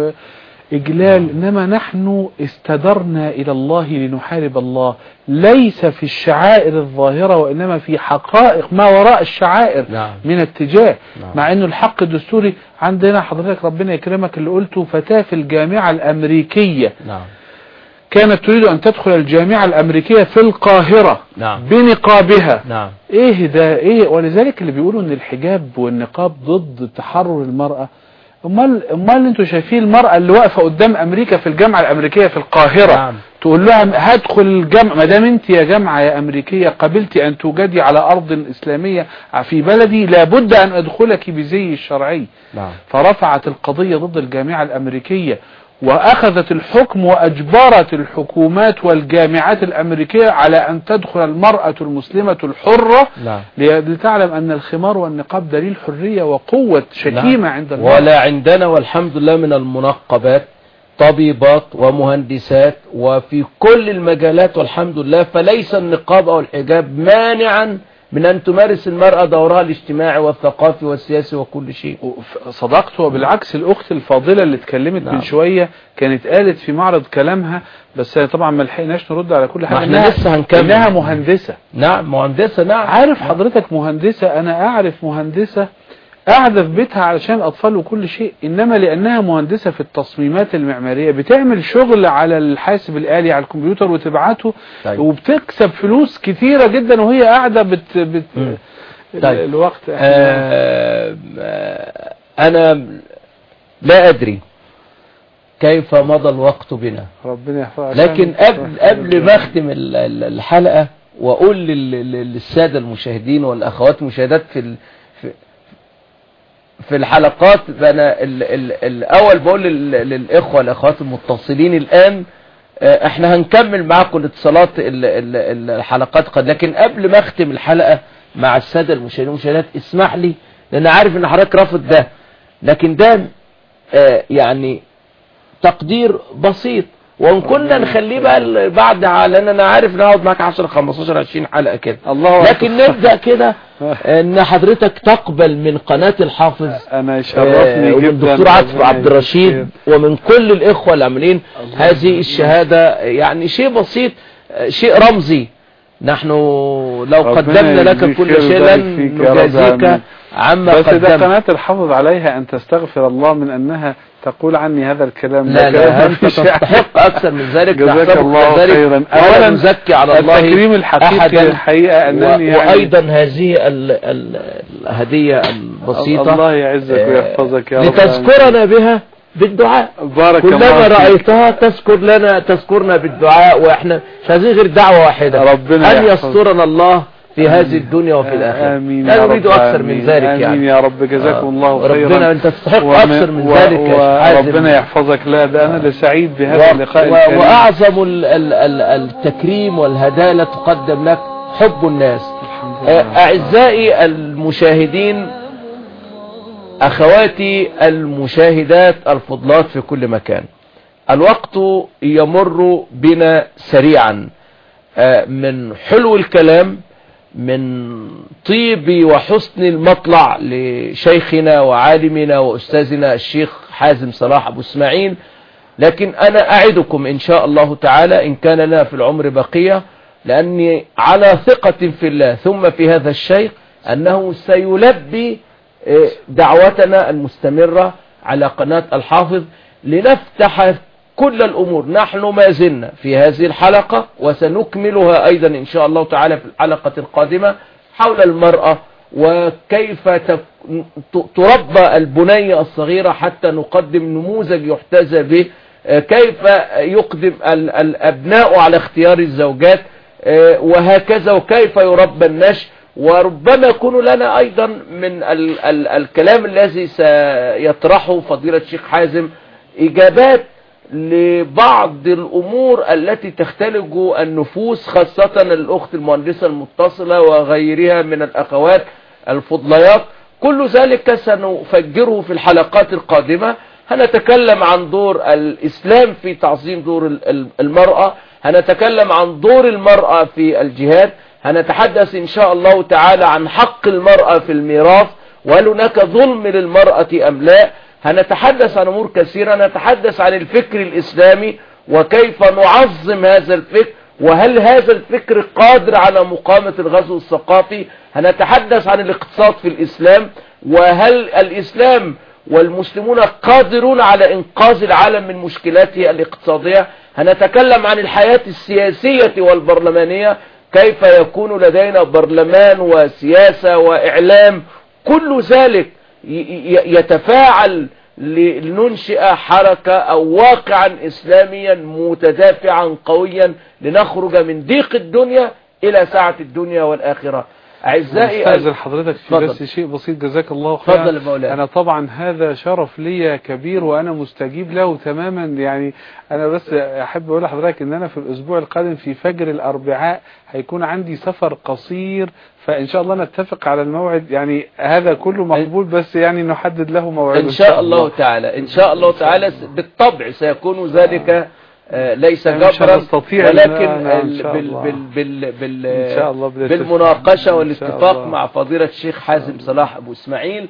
وإجلال إنما نحن استدرنا إلى الله لنحارب الله ليس في الشعائر الظاهرة وإنما في حقائق ما وراء الشعائر نعم. من اتجاه نعم. مع أنه الحق الدستوري عندنا حضرتك ربنا يكرمك اللي قلته فتاة في الجامعة الأمريكية نعم كانت تريد أن تدخل الجامعة الأمريكية في القاهرة نعم بنقابها نعم ايه ده ايه ولذلك اللي بيقولوا ان الحجاب والنقاب ضد تحرر المرأة امال امال انتوا شايفين المرأة اللي واقفة قدام امريكا في الجامعة الامريكية في القاهرة نعم. تقول لها هدخل الجامعة ما دام انت يا جامعة يا امريكية قبلت ان توجدي على ارض اسلامية في بلدي لابد ان ادخلك بزي الشرعي نعم فرفعت القضية ضد الجامعة الأمريكية وأخذت الحكم وأجبرت الحكومات والجامعات الأمريكية على أن تدخل المرأة المسلمة الحرة نعم لتعلم أن الخمار والنقاب دليل حرية وقوة شكيمة عند المرأة ولا عندنا والحمد لله من المنقبات طبيبات ومهندسات وفي كل المجالات والحمد لله فليس النقاب أو الحجاب مانعا من أن تمارس المرأة دورها الاجتماعي والثقافي والسياسي وكل شيء صدقت وبالعكس الأخت الفاضلة اللي اتكلمت نعم. من شوية كانت قالت في معرض كلامها بس طبعا ما لحقناش نرد على كل حاجة ما احنا إنها- لسه هنكمل. إنها مهندسة نعم مهندسة نعم عارف حضرتك مهندسة انا اعرف مهندسة قاعدة في بيتها علشان الاطفال وكل شيء انما لانها مهندسة في التصميمات المعمارية بتعمل شغل على الحاسب الالي على الكمبيوتر وتبعته طيب. وبتكسب فلوس كتيرة جدا وهي قاعدة بت, بت مم. ال- طيب. الوقت احنا آه آه، أنا لا أدري كيف مضى الوقت بنا ربنا يحفظك لكن قبل قبل ما اختم ال- ال- الحلقة واقول لل- لل- للسادة المشاهدين والاخوات المشاهدات في ال- في في الحلقات انا ال- ال- الاول بقول لل- للاخوة والاخوات المتصلين الان آه، احنا هنكمل معاكم الاتصالات ال- ال- الحلقات قد لكن قبل ما اختم الحلقة مع السادة المشاهدين والمشاهدات اسمح لي لان عارف ان حضرتك رافض ده لكن ده آه، يعني تقدير بسيط وان كنا نخليه بقى ال- بعد ع- لان انا عارف ان اقعد معاك 10 15 20 حلقه كده الله لكن نبدا كده ان حضرتك تقبل من قناه الحافظ انا آه، يشرفني ومن جدا دكتور عاطف ربنا عبد الرشيد يجزيك ومن كل الاخوه العاملين هذه الشهاده يعني شيء بسيط آه، شيء رمزي نحن لو ربنا قدمنا لك يجزيك كل خير شيء ويبارك لن فيك يا رب نجازيك آمين. عما بس ده قدمت قناة الحافظ عليها أن تستغفر الله من أنها تقول عني هذا الكلام لا ده كلام لا انت مفيش يعني. تستحق اكثر من ذلك جزاك نحسبك الله كذلك خيرا ولا أولا نزكي على الله التكريم الحقيقي أحدا الحقيقة أنني و... يعني وايضا هذه ال... ال... الهديه البسيطه الله يعزك آه، ويحفظك يا رب لتذكرنا بها بالدعاء بارك الله كلما فيك. رأيتها تذكر لنا تذكرنا بالدعاء واحنا مش عايزين غير دعوة واحدة ربنا أن يحفظك. يسترنا الله في هذه الدنيا وفي الآخرة آمين لا يا نريد رب، أكثر من آمين. ذلك آمين يعني يا رب جزاكم الله خيرا ربنا أنت تستحق وم- أكثر من و- ذلك يا و- حازم. ربنا يحفظك لا ده أنا اللي سعيد بهذا و... اللقاء و... الكريم وأعظم ال... ال... ال... التكريم والهدالة تقدم لك حب الناس آه، أعزائي المشاهدين أخواتي المشاهدات الفضلات في كل مكان الوقت يمر بنا سريعا آه، من حلو الكلام من طيب وحسن المطلع لشيخنا وعالمنا وأستاذنا الشيخ حازم صلاح أبو اسماعيل لكن أنا أعدكم إن شاء الله تعالى إن كان لنا في العمر بقية لأني على ثقة في الله ثم في هذا الشيخ أنه سيلبي آه، دعوتنا المستمرة على قناة الحافظ لنفتح كل الأمور نحن ما زلنا في هذه الحلقة وسنكملها أيضا إن شاء الله تعالى في الحلقة القادمة حول المرأة وكيف تك- ت- تربى البنية الصغيرة حتى نقدم نموذج يحتذى به آه، كيف يقدم ال- الأبناء على اختيار الزوجات آه، وهكذا وكيف يربى النشء وربما يكون لنا أيضا من ال ال الكلام الذي سيطرحه فضيلة الشيخ حازم إجابات لبعض الأمور التي تختلج النفوس خاصة الأخت المهندسة المتصلة وغيرها من الأخوات الفضليات كل ذلك سنفجره في الحلقات القادمة هنتكلم عن دور الإسلام في تعظيم دور ال- ال- المرأة هنتكلم عن دور المرأة في الجهاد هنتحدث إن شاء الله تعالى عن حق المرأة في الميراث وهل هناك ظلم للمرأة أم لا هنتحدث عن أمور كثيرة نتحدث عن الفكر الإسلامي وكيف نعظم هذا الفكر وهل هذا الفكر قادر على مقامة الغزو الثقافي هنتحدث عن الاقتصاد في الإسلام وهل الإسلام والمسلمون قادرون على إنقاذ العالم من مشكلاته الاقتصادية هنتكلم عن الحياة السياسية والبرلمانية كيف يكون لدينا برلمان وسياسة وإعلام كل ذلك ي- ي- يتفاعل ل- لننشئ حركة أو واقعا إسلاميا متدافعا قويا لنخرج من ضيق الدنيا إلى سعة الدنيا والآخرة أعزائي استاذن حضرتك في اتفضل. بس شيء بسيط جزاك الله خيرا اتفضل يا مولانا. انا طبعا هذا شرف ليا كبير وانا مستجيب له تماما يعني انا بس احب اقول لحضرتك ان انا في الاسبوع القادم في فجر الاربعاء هيكون عندي سفر قصير فان شاء الله نتفق على الموعد يعني هذا كله مقبول بس يعني نحدد له موعد إن شاء الله تعالى إن شاء الله تعالى س- بالطبع سيكون ذلك آه، ليس يعني مش جبرا هنستطيع إن- ولكن نعم، إن ال- شاء بال الله. بال بال بال إن شاء الله بالاتفاق. بالمناقشة إن شاء والاتفاق الله. مع فضيلة الشيخ حازم صلاح أبو إسماعيل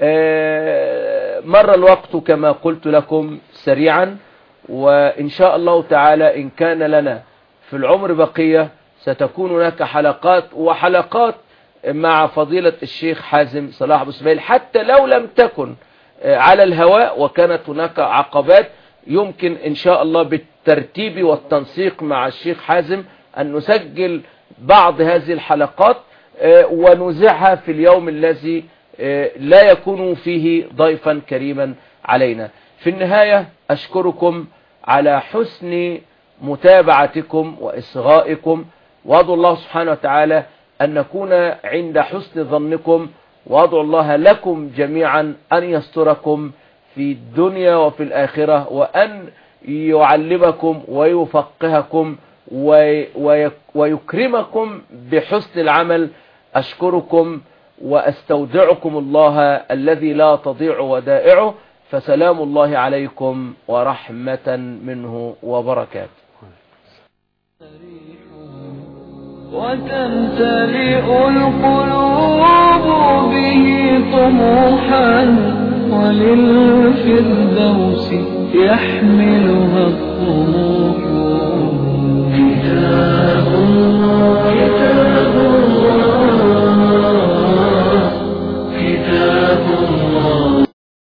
آه، مر الوقت كما قلت لكم سريعا وإن شاء الله تعالى إن كان لنا في العمر بقية ستكون هناك حلقات وحلقات مع فضيلة الشيخ حازم صلاح أبو إسماعيل حتى لو لم تكن آه، على الهواء وكانت هناك عقبات يمكن إن شاء الله بالترتيب والتنسيق مع الشيخ حازم أن نسجل بعض هذه الحلقات آه، ونذيعها في اليوم الذي آه، لا يكون فيه ضيفا كريما علينا في النهاية أشكركم على حسن متابعتكم وإصغائكم وأدعو الله سبحانه وتعالى أن نكون عند حسن ظنكم وأدعو الله لكم جميعا أن يستركم في الدنيا وفي الآخرة وأن يعلمكم ويفقهكم وي- وي- ويكرمكم بحسن العمل أشكركم وأستودعكم الله الذي لا تضيع ودائعه فسلام الله عليكم ورحمة منه وبركاته وتمتلئ القلوب به طموحا وللفردوس يحملها